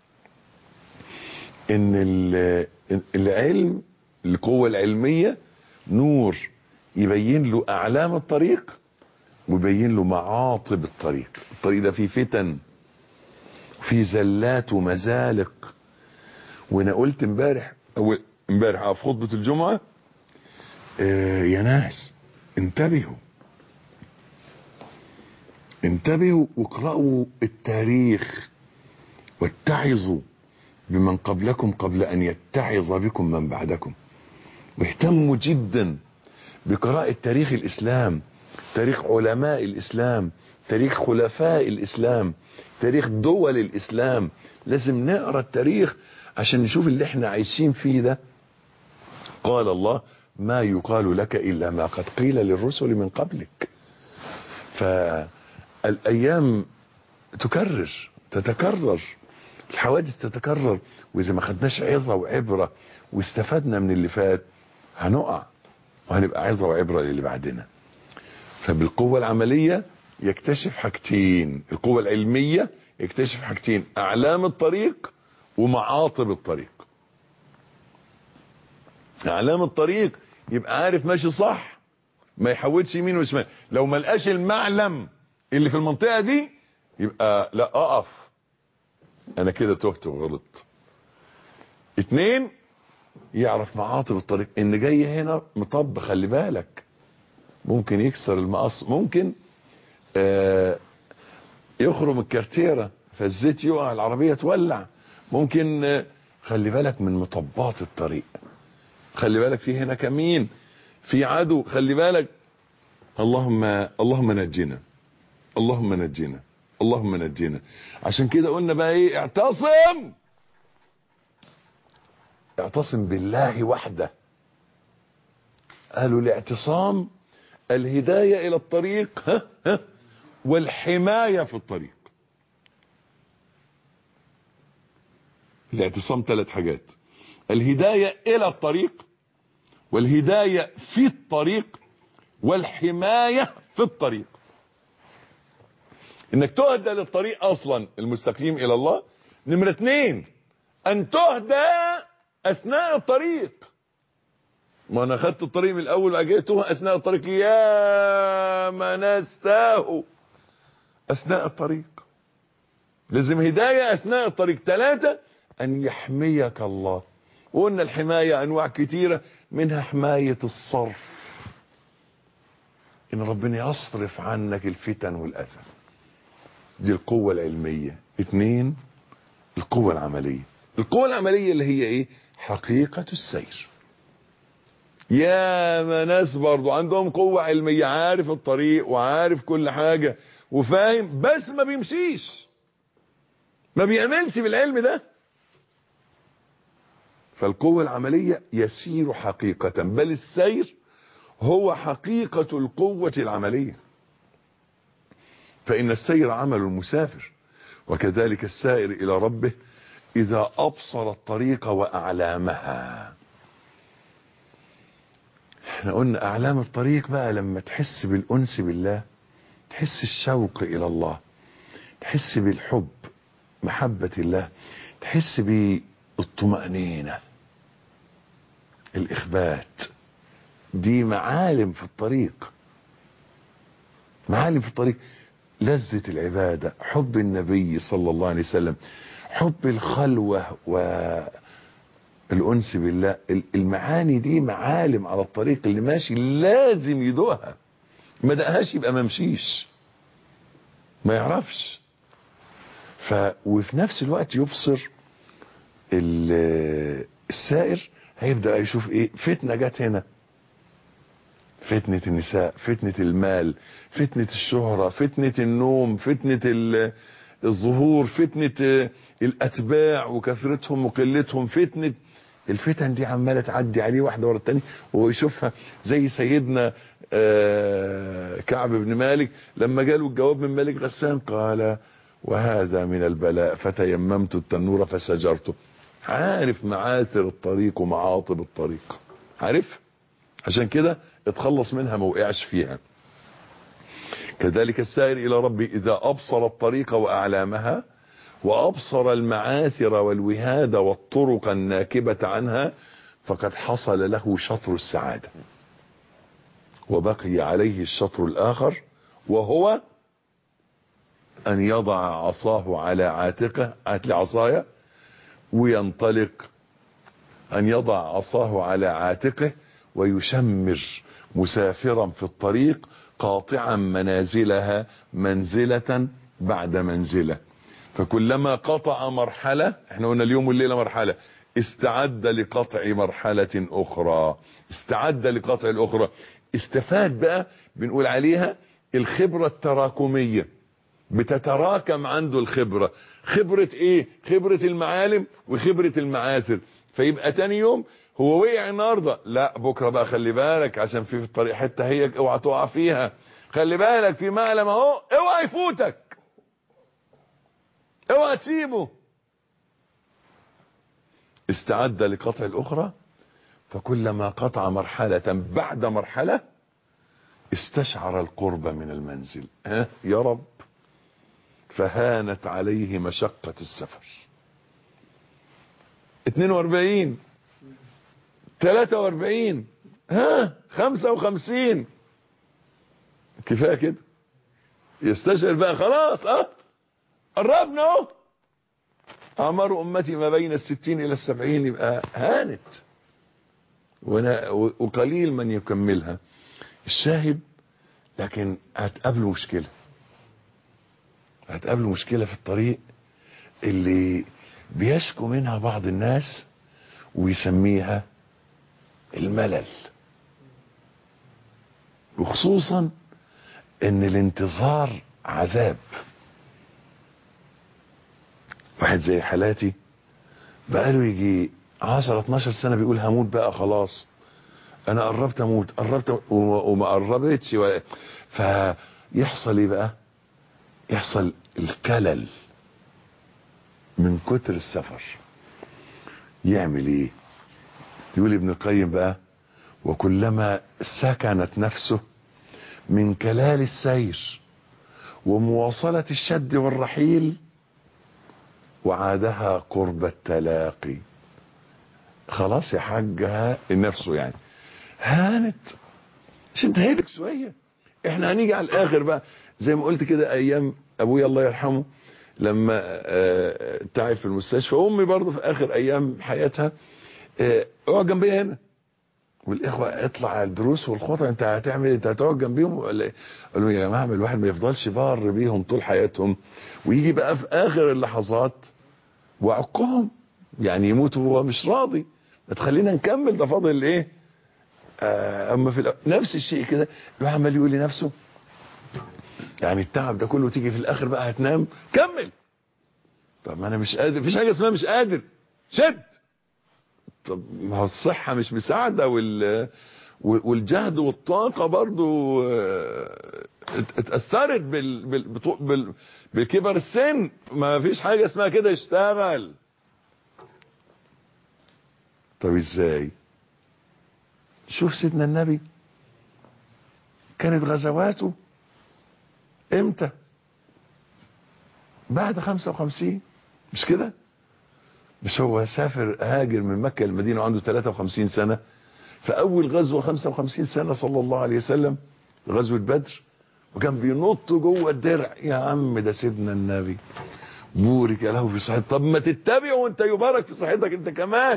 ان العلم القوة العلمية نور يبين له اعلام الطريق ويبين له معاطب الطريق الطريق ده فيه فتن فيه زلات ومزالق وانا قلت امبارح او امبارح في خطبة الجمعة اه يا ناس انتبهوا انتبهوا واقرأوا التاريخ واتعظوا بمن قبلكم قبل ان يتعظ بكم من بعدكم واهتموا جدا بقراءة تاريخ الاسلام تاريخ علماء الاسلام تاريخ خلفاء الاسلام تاريخ دول الاسلام لازم نقرا التاريخ عشان نشوف اللي احنا عايشين فيه ده قال الله ما يقال لك الا ما قد قيل للرسل من قبلك فالايام تكرر تتكرر الحوادث تتكرر واذا ما خدناش عظه وعبره واستفدنا من اللي فات هنقع وهنبقى عظه وعبره للي بعدنا فبالقوه العمليه يكتشف حاجتين القوه العلميه يكتشف حاجتين اعلام الطريق ومعاطب الطريق اعلام الطريق يبقى عارف ماشي صح ما يحودش يمين وشمال لو ما لقاش المعلم اللي في المنطقه دي يبقى لا اقف انا كده تهت وغلط اتنين يعرف معاطب الطريق ان جاي هنا مطب خلي بالك ممكن يكسر المقص ممكن آه يخرم الكارتيرة فالزيت يقع العربية تولع ممكن آه خلي بالك من مطبات الطريق خلي بالك في هنا كمين في عدو خلي بالك اللهم اللهم نجنا اللهم نجنا اللهم نجنا عشان كده قلنا بقى ايه اعتصم اعتصم بالله وحده قالوا الاعتصام الهداية الى الطريق ها ها والحماية في الطريق الاعتصام ثلاث حاجات الهداية الى الطريق والهداية في الطريق والحماية في الطريق انك تهدى للطريق اصلا المستقيم الى الله نمرة اتنين ان تهدى اثناء الطريق ما انا خدت الطريق من الاول واجيته اثناء الطريق يا ما ناس تاهوا اثناء الطريق لازم هداية اثناء الطريق ثلاثة ان يحميك الله وقلنا الحماية انواع كتيرة منها حماية الصرف ان ربنا يصرف عنك الفتن والاذى دي القوة العلمية اتنين القوة العملية القوة العملية اللي هي ايه حقيقة السير يا ما ناس برضو عندهم قوة علمية عارف الطريق وعارف كل حاجة وفاهم بس ما بيمشيش ما بيأمنش بالعلم ده فالقوة العملية يسير حقيقة بل السير هو حقيقة القوة العملية فإن السير عمل المسافر وكذلك السائر إلى ربه إذا أبصر الطريق وأعلامها احنا قلنا أعلام الطريق بقى لما تحس بالأنس بالله تحس الشوق إلى الله تحس بالحب محبة الله تحس بالطمأنينة الإخبات دي معالم في الطريق معالم في الطريق لذة العبادة حب النبي صلى الله عليه وسلم حب الخلوة والأنس بالله المعاني دي معالم على الطريق اللي ماشي لازم يدوقها ما دقهاش يبقى ما مشيش ما يعرفش ف وفي نفس الوقت يبصر السائر هيبدأ يشوف ايه فتنة جت هنا فتنة النساء فتنة المال فتنة الشهرة فتنة النوم فتنة الظهور فتنة الأتباع وكثرتهم وقلتهم فتنة الفتن دي عمالة تعدي عليه واحدة ورا التانية وهو يشوفها زي سيدنا كعب بن مالك لما جاله الجواب من مالك غسان قال وهذا من البلاء فتيممت التنور فسجرته عارف معاثر الطريق ومعاطب الطريق عارف عشان كده اتخلص منها ما وقعش فيها كذلك السائر الى ربي اذا ابصر الطريق واعلامها وابصر المعاثر والوهاد والطرق الناكبة عنها فقد حصل له شطر السعادة وبقي عليه الشطر الاخر وهو ان يضع عصاه على عاتقه هات لي عصايه وينطلق ان يضع عصاه على عاتقه ويشمر مسافرا في الطريق قاطعا منازلها منزلة بعد منزلة فكلما قطع مرحلة احنا قلنا اليوم والليلة مرحلة استعد لقطع مرحلة اخرى استعد لقطع الاخرى استفاد بقى بنقول عليها الخبرة التراكمية بتتراكم عنده الخبرة خبرة ايه خبرة المعالم وخبرة المعاثر فيبقى تاني يوم هو وقع النهارده لا بكره بقى خلي بالك عشان في في الطريق حته هي اوعى تقع فيها خلي بالك في معلم اهو اوعى يفوتك اوعى تسيبه استعد لقطع الاخرى فكلما قطع مرحلة بعد مرحلة استشعر القرب من المنزل ها يا رب فهانت عليه مشقة السفر 42 43 ها 55 كفايه كده يستشعر بقى خلاص اه قربنا اهو اعمار امتي ما بين الستين الى السبعين يبقى هانت وقليل من يكملها الشاهد لكن هتقابله مشكله هتقابله مشكله في الطريق اللي بيشكو منها بعض الناس ويسميها الملل وخصوصا ان الانتظار عذاب واحد زي حالاتي بقاله يجي 10 12 سنه بيقول هموت بقى خلاص انا قربت اموت قربت أموت وما قربتش ولا فيحصل ايه بقى يحصل الكلل من كتر السفر يعمل ايه تقول ابن القيم بقى وكلما سكنت نفسه من كلال السير ومواصلة الشد والرحيل وعادها قرب التلاقي خلاص يا حاج نفسه يعني هانت مش انت هيدك شوية احنا هنيجي على الاخر بقى زي ما قلت كده ايام ابويا الله يرحمه لما تعب في المستشفى امي برضه في اخر ايام حياتها اقعد جنبي هنا والاخوه اطلع على الدروس والخطى انت هتعمل انت هتقعد جنبيهم ولا ايه؟ قالوا يا جماعه الواحد ما يفضلش بار بيهم طول حياتهم ويجي بقى في اخر اللحظات وعقهم يعني يموت وهو مش راضي ما تخلينا نكمل ده فاضل ايه؟ آه اما في الأ... نفس الشيء كده الواحد عمال يقول لنفسه يعني التعب ده كله تيجي في الاخر بقى هتنام كمل طب ما انا مش قادر مفيش حاجه اسمها مش قادر شد طب ما هو الصحة مش مساعدة وال والجهد والطاقة برضو ات- اتأثرت بال... بال... بطو- بال... بكبر السن ما فيش حاجة اسمها كده اشتغل طب ازاي شوف سيدنا النبي كانت غزواته امتى بعد 55 مش كده مش هو سافر هاجر من مكة المدينة وعنده 53 سنة فأول غزوة 55 سنة صلى الله عليه وسلم غزوة بدر وكان بينط جوه الدرع يا عم ده سيدنا النبي بورك له في صحته طب ما تتبعه وانت يبارك في صحتك انت كمان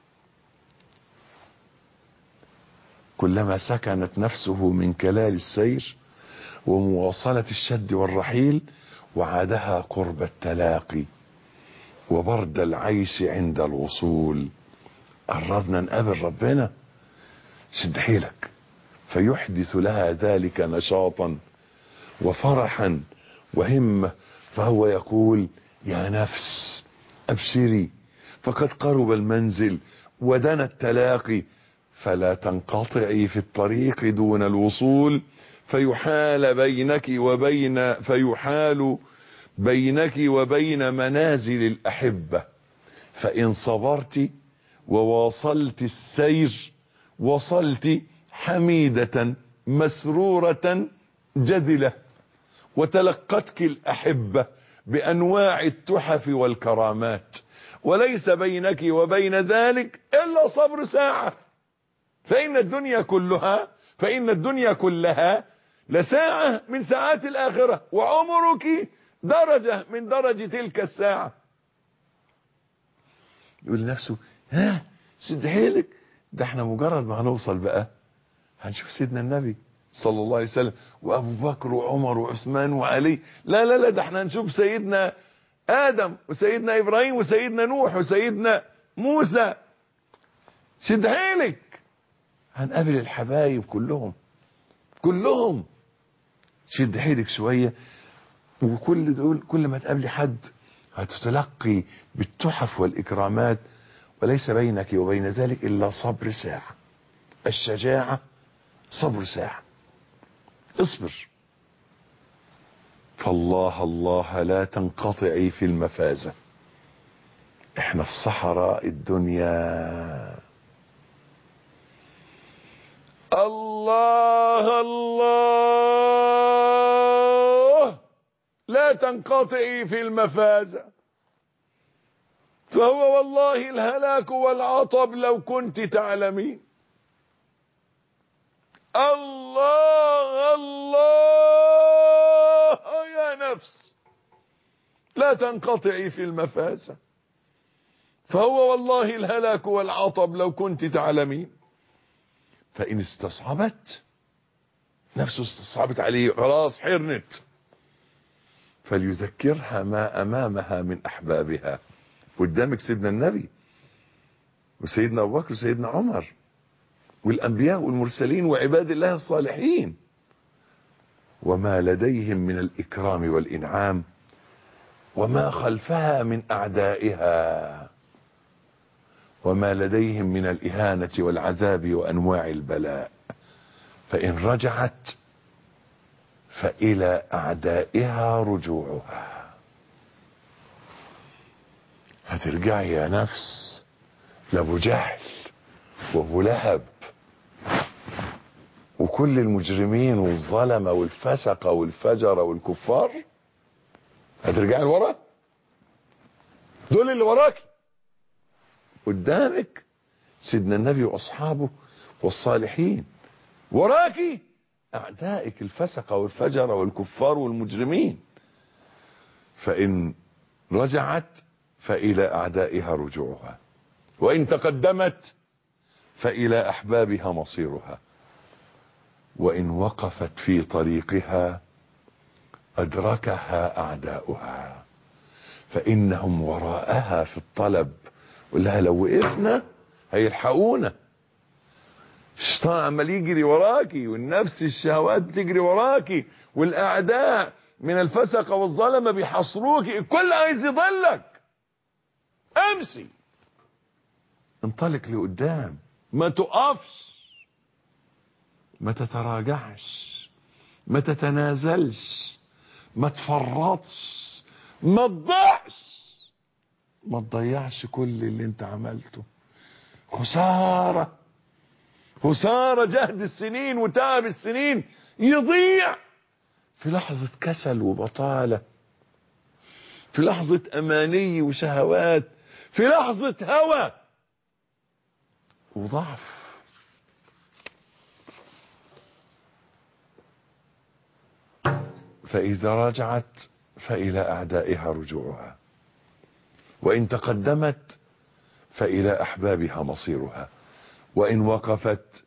كلما سكنت نفسه من كلال السير ومواصلة الشد والرحيل وعادها قرب التلاقي وبرد العيش عند الوصول قربنا نقابل ربنا شد حيلك فيحدث لها ذلك نشاطا وفرحا وهمة فهو يقول يا نفس أبشري فقد قرب المنزل ودنا التلاقي فلا تنقطعي في الطريق دون الوصول فيحال بينك وبين فيحال بينك وبين منازل الأحبة فإن صبرت وواصلت السير وصلت حميدة مسرورة جدلة وتلقتك الأحبة بأنواع التحف والكرامات وليس بينك وبين ذلك إلا صبر ساعة فإن الدنيا كلها فإن الدنيا كلها لساعة من ساعات الآخرة وعمرك درجة من درج تلك الساعة يقول لنفسه ها سد حيلك ده احنا مجرد ما هنوصل بقى هنشوف سيدنا النبي صلى الله عليه وسلم وابو بكر وعمر وعثمان وعلي لا لا لا ده احنا هنشوف سيدنا ادم وسيدنا ابراهيم وسيدنا نوح وسيدنا موسى شد حيلك هنقابل الحبايب كلهم كلهم شد حيلك شوية وكل دول كل ما تقابلي حد هتتلقي بالتحف والإكرامات وليس بينك وبين ذلك إلا صبر ساعة الشجاعة صبر ساعة اصبر فالله الله لا تنقطعي في المفازة احنا في صحراء الدنيا الله الله لا تنقطعي في المفازة فهو والله الهلاك والعطب لو كنت تعلمين الله الله يا نفس لا تنقطعي في المفازة فهو والله الهلاك والعطب لو كنت تعلمين فإن استصعبت نفسه استصعبت عليه خلاص حرنت فليذكرها ما أمامها من أحبابها قدامك سيدنا النبي وسيدنا أبو بكر وسيدنا عمر والأنبياء والمرسلين وعباد الله الصالحين وما لديهم من الإكرام والإنعام وما خلفها من أعدائها وما لديهم من الإهانة والعذاب وأنواع البلاء فإن رجعت فإلى أعدائها رجوعها هترجعي يا نفس لأبو جهل وأبو لهب وكل المجرمين والظلمة والفسقة والفجرة والكفار هترجعي لورا دول اللي وراك قدامك سيدنا النبي واصحابه والصالحين وراكي اعدائك الفسقه والفجره والكفار والمجرمين فان رجعت فالى اعدائها رجوعها وان تقدمت فالى احبابها مصيرها وان وقفت في طريقها ادركها اعداؤها فانهم وراءها في الطلب لها لو وقفنا هيلحقونا الشيطان عمال يجري وراكي والنفس الشهوات تجري وراكي والاعداء من الفسقه والظلمه بيحصروكي الكل عايز يضلك امشي انطلق لقدام ما تقفش ما تتراجعش ما تتنازلش ما تفرطش ما تضيعش ما تضيعش كل اللي انت عملته خسارة خسارة جهد السنين وتعب السنين يضيع في لحظة كسل وبطالة في لحظة أماني وشهوات في لحظة هوى وضعف فإذا رجعت فإلى أعدائها رجوعها وإن تقدمت فإلى أحبابها مصيرها وإن وقفت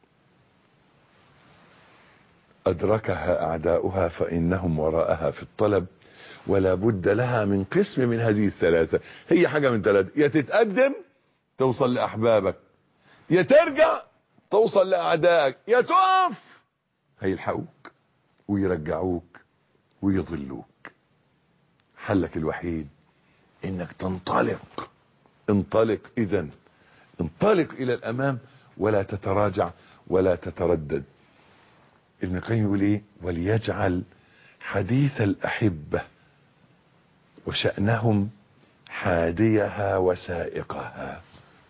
أدركها أعداؤها فإنهم وراءها في الطلب ولا بد لها من قسم من هذه الثلاثة هي حاجة من ثلاثة يا تتقدم توصل لأحبابك يا ترجع توصل لأعدائك يا تقف هيلحقوك ويرجعوك ويضلوك حلك الوحيد انك تنطلق انطلق اذا انطلق الى الامام ولا تتراجع ولا تتردد ابن القيم يقول ايه وليجعل حديث الاحبه وشانهم حاديها وسائقها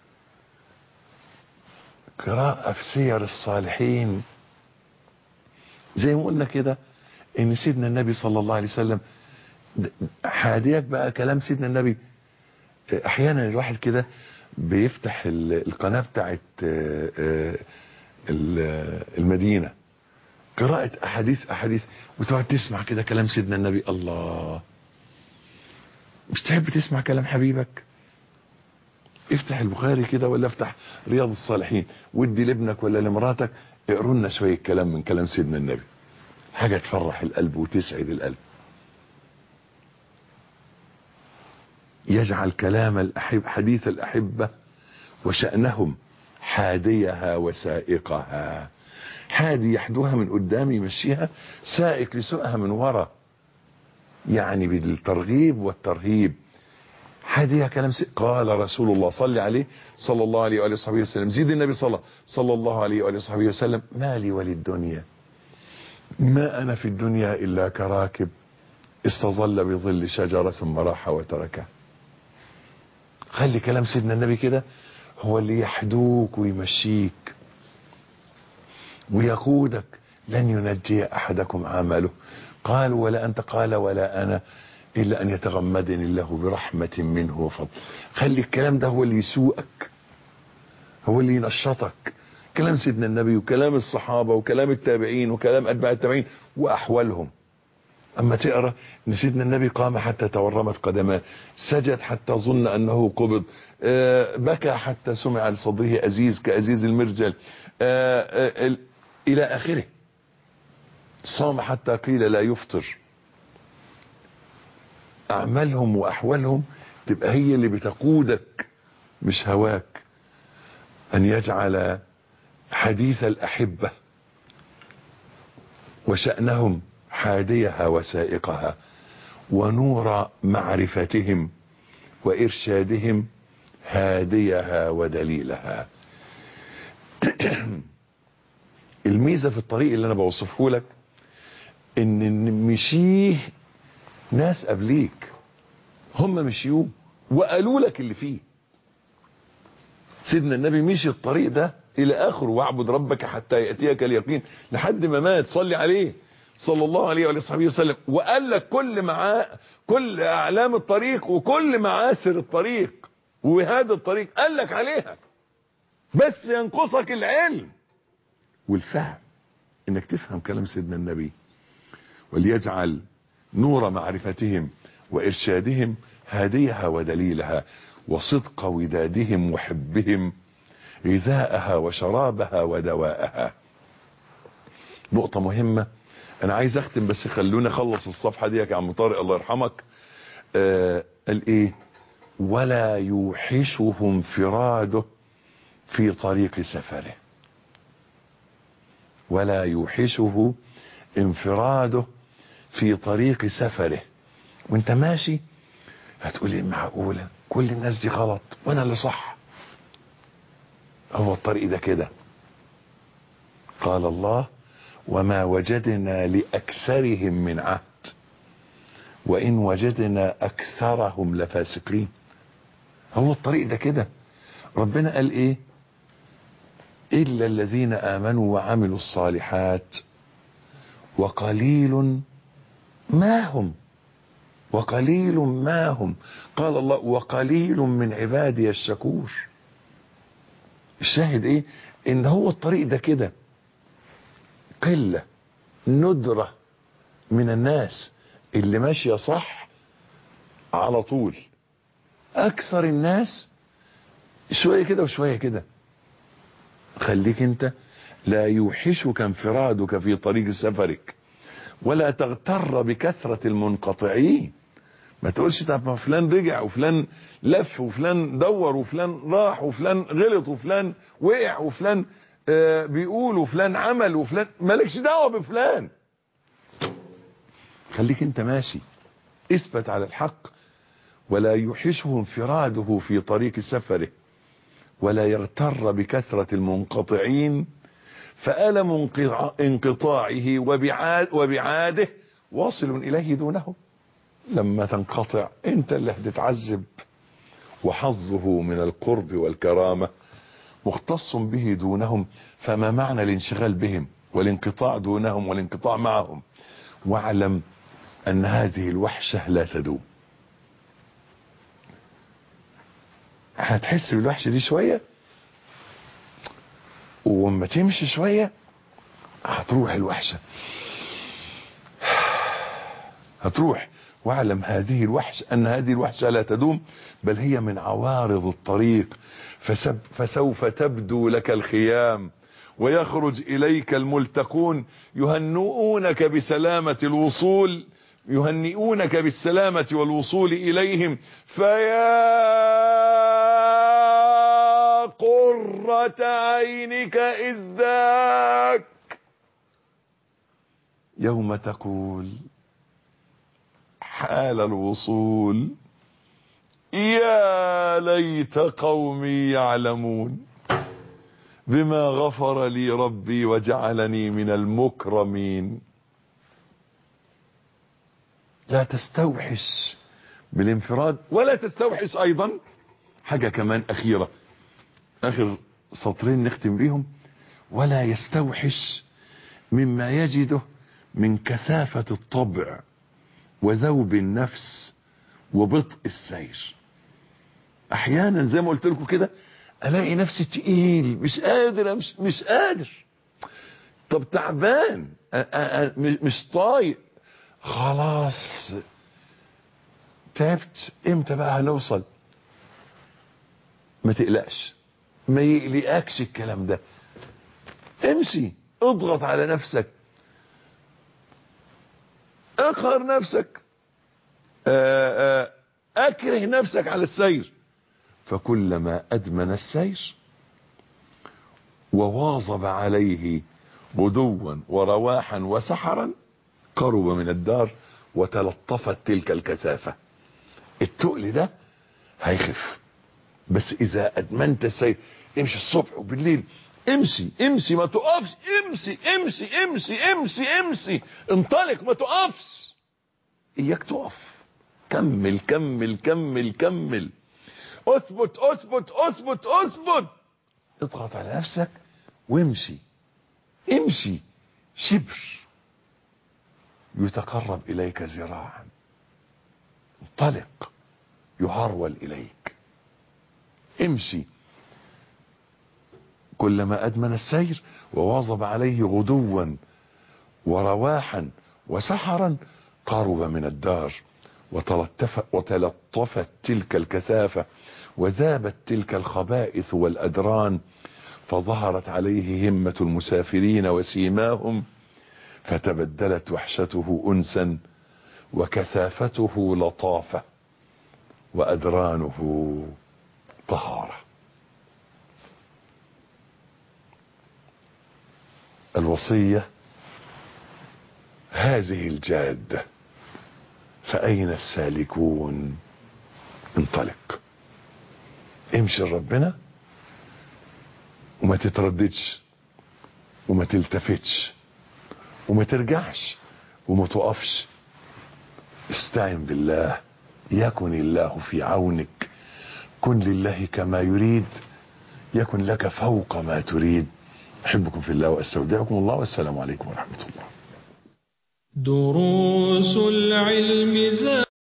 قراءة في سير الصالحين زي ما قلنا كده ان سيدنا النبي صلى الله عليه وسلم حاديك بقى كلام سيدنا النبي احيانا الواحد كده بيفتح القناة بتاعت المدينة قراءة احاديث احاديث وتقعد تسمع كده كلام سيدنا النبي الله مش تحب تسمع كلام حبيبك افتح البخاري كده ولا افتح رياض الصالحين ودي لابنك ولا لمراتك اقروا لنا شويه كلام من كلام سيدنا النبي حاجه تفرح القلب وتسعد القلب يجعل كلام الأحب حديث الأحبة وشأنهم حاديها وسائقها حادي يحدوها من قدام يمشيها سائق يسوقها من ورا يعني بالترغيب والترهيب حاديها كلام سي... قال رسول الله صلى عليه صلى الله عليه وآله وصحبه وسلم زيد النبي صلى صلى الله عليه وآله وصحبه وسلم ما لي وللدنيا ما أنا في الدنيا إلا كراكب استظل بظل شجرة ثم راح وتركه خلي كلام سيدنا النبي كده هو اللي يحدوك ويمشيك ويقودك لن ينجي أحدكم عمله قال ولا أنت قال ولا أنا إلا أن يتغمدني الله برحمة منه وفضل خلي الكلام ده هو اللي يسوقك هو اللي ينشطك كلام سيدنا النبي وكلام الصحابة وكلام التابعين وكلام أتباع التابعين وأحوالهم أما تقرأ أن سيدنا النبي قام حتى تورمت قدماه سجد حتى ظن أنه قبض بكى حتى سمع لصدره أزيز كأزيز المرجل إلى آخره صام حتى قيل لا يفطر أعمالهم وأحوالهم تبقى هي اللي بتقودك مش هواك أن يجعل حديث الأحبة وشأنهم حاديها وسائقها ونور معرفتهم وإرشادهم هاديها ودليلها الميزة في الطريق اللي أنا بوصفه لك إن مشيه ناس قبليك هم مشيوه وقالوا لك اللي فيه سيدنا النبي مشي الطريق ده إلى آخره واعبد ربك حتى يأتيك اليقين لحد ما مات صلي عليه صلى الله عليه وعلى صحبه وسلم وقال لك كل معاه كل اعلام الطريق وكل معاسر الطريق وهذا الطريق قال لك عليها بس ينقصك العلم والفهم انك تفهم كلام سيدنا النبي وليجعل نور معرفتهم وارشادهم هاديها ودليلها وصدق ودادهم وحبهم غذاءها وشرابها ودواءها نقطة مهمة انا عايز اختم بس خلونا اخلص الصفحه دي يا عم طارق الله يرحمك آه قال ايه ولا يوحشه انفراده في طريق سفره ولا يوحشه انفراده في طريق سفره وانت ماشي هتقولي معقوله كل الناس دي غلط وانا اللي صح هو الطريق ده كده قال الله وما وجدنا لأكثرهم من عهد وإن وجدنا أكثرهم لفاسقين هو الطريق ده كده ربنا قال إيه إلا الذين آمنوا وعملوا الصالحات وقليل ما هم وقليل ما هم قال الله وقليل من عبادي الشكور الشاهد ايه ان هو الطريق ده كده قلة ندرة من الناس اللي ماشية صح على طول اكثر الناس شوية كده وشوية كده خليك انت لا يوحشك انفرادك في طريق سفرك ولا تغتر بكثرة المنقطعين ما تقولش طب ما فلان رجع وفلان لف وفلان دور وفلان راح وفلان غلط وفلان وقع وفلان آه بيقول وفلان عمل وفلان مالكش دعوه بفلان خليك انت ماشي اثبت على الحق ولا يوحشه انفراده في طريق سفره ولا يغتر بكثرة المنقطعين فألم انقطاعه وبعاد وبعاده واصل إليه دونه لما تنقطع انت اللي هتتعذب وحظه من القرب والكرامة مختص به دونهم فما معنى الانشغال بهم والانقطاع دونهم والانقطاع معهم واعلم ان هذه الوحشة لا تدوم هتحس بالوحشة دي شوية وما تمشي شوية هتروح الوحشة هتروح واعلم هذه الوحش ان هذه الوحشة لا تدوم بل هي من عوارض الطريق فسب فسوف تبدو لك الخيام ويخرج اليك الملتقون يهنئونك بسلامة الوصول يهنئونك بالسلامة والوصول اليهم فيا قرة عينك اذ ذاك يوم تقول حال الوصول يا ليت قومي يعلمون بما غفر لي ربي وجعلني من المكرمين لا تستوحش بالانفراد ولا تستوحش ايضا حاجة كمان اخيرة اخر سطرين نختم بيهم ولا يستوحش مما يجده من كثافة الطبع وذوب النفس وبطء السير احيانا زي ما قلت لكم كده الاقي نفسي تقيل مش قادر مش, مش قادر طب تعبان مش طايق خلاص تعبت امتى بقى هنوصل ما تقلقش ما يقلقكش الكلام ده امشي اضغط على نفسك اقهر نفسك آآ آآ اكره نفسك على السير فكلما ادمن السير وواظب عليه غدوا ورواحا وسحرا قرب من الدار وتلطفت تلك الكثافة التقل ده هيخف بس اذا ادمنت السير امشي الصبح وبالليل امشي امشي ما تقفش امشي امشي امشي امشي امشي انطلق ما تقفش اياك تقف كمل كمل كمل كمل اثبت اثبت اثبت اثبت اضغط على نفسك وامشي امشي شبر يتقرب اليك ذراعا انطلق يهرول اليك امشي كلما ادمن السير وواظب عليه غدوا ورواحا وسحرا قرب من الدار وتلطف وتلطفت تلك الكثافة وذابت تلك الخبائث والأدران فظهرت عليه همة المسافرين وسيماهم فتبدلت وحشته أنسا وكثافته لطافة وأدرانه طهارة الوصية هذه الجادة فأين السالكون انطلق امشي لربنا وما تترددش وما تلتفتش وما ترجعش وما توقفش استعن بالله يكن الله في عونك كن لله كما يريد يكن لك فوق ما تريد احبكم في الله واستودعكم الله والسلام عليكم ورحمه الله دروس العلم زاد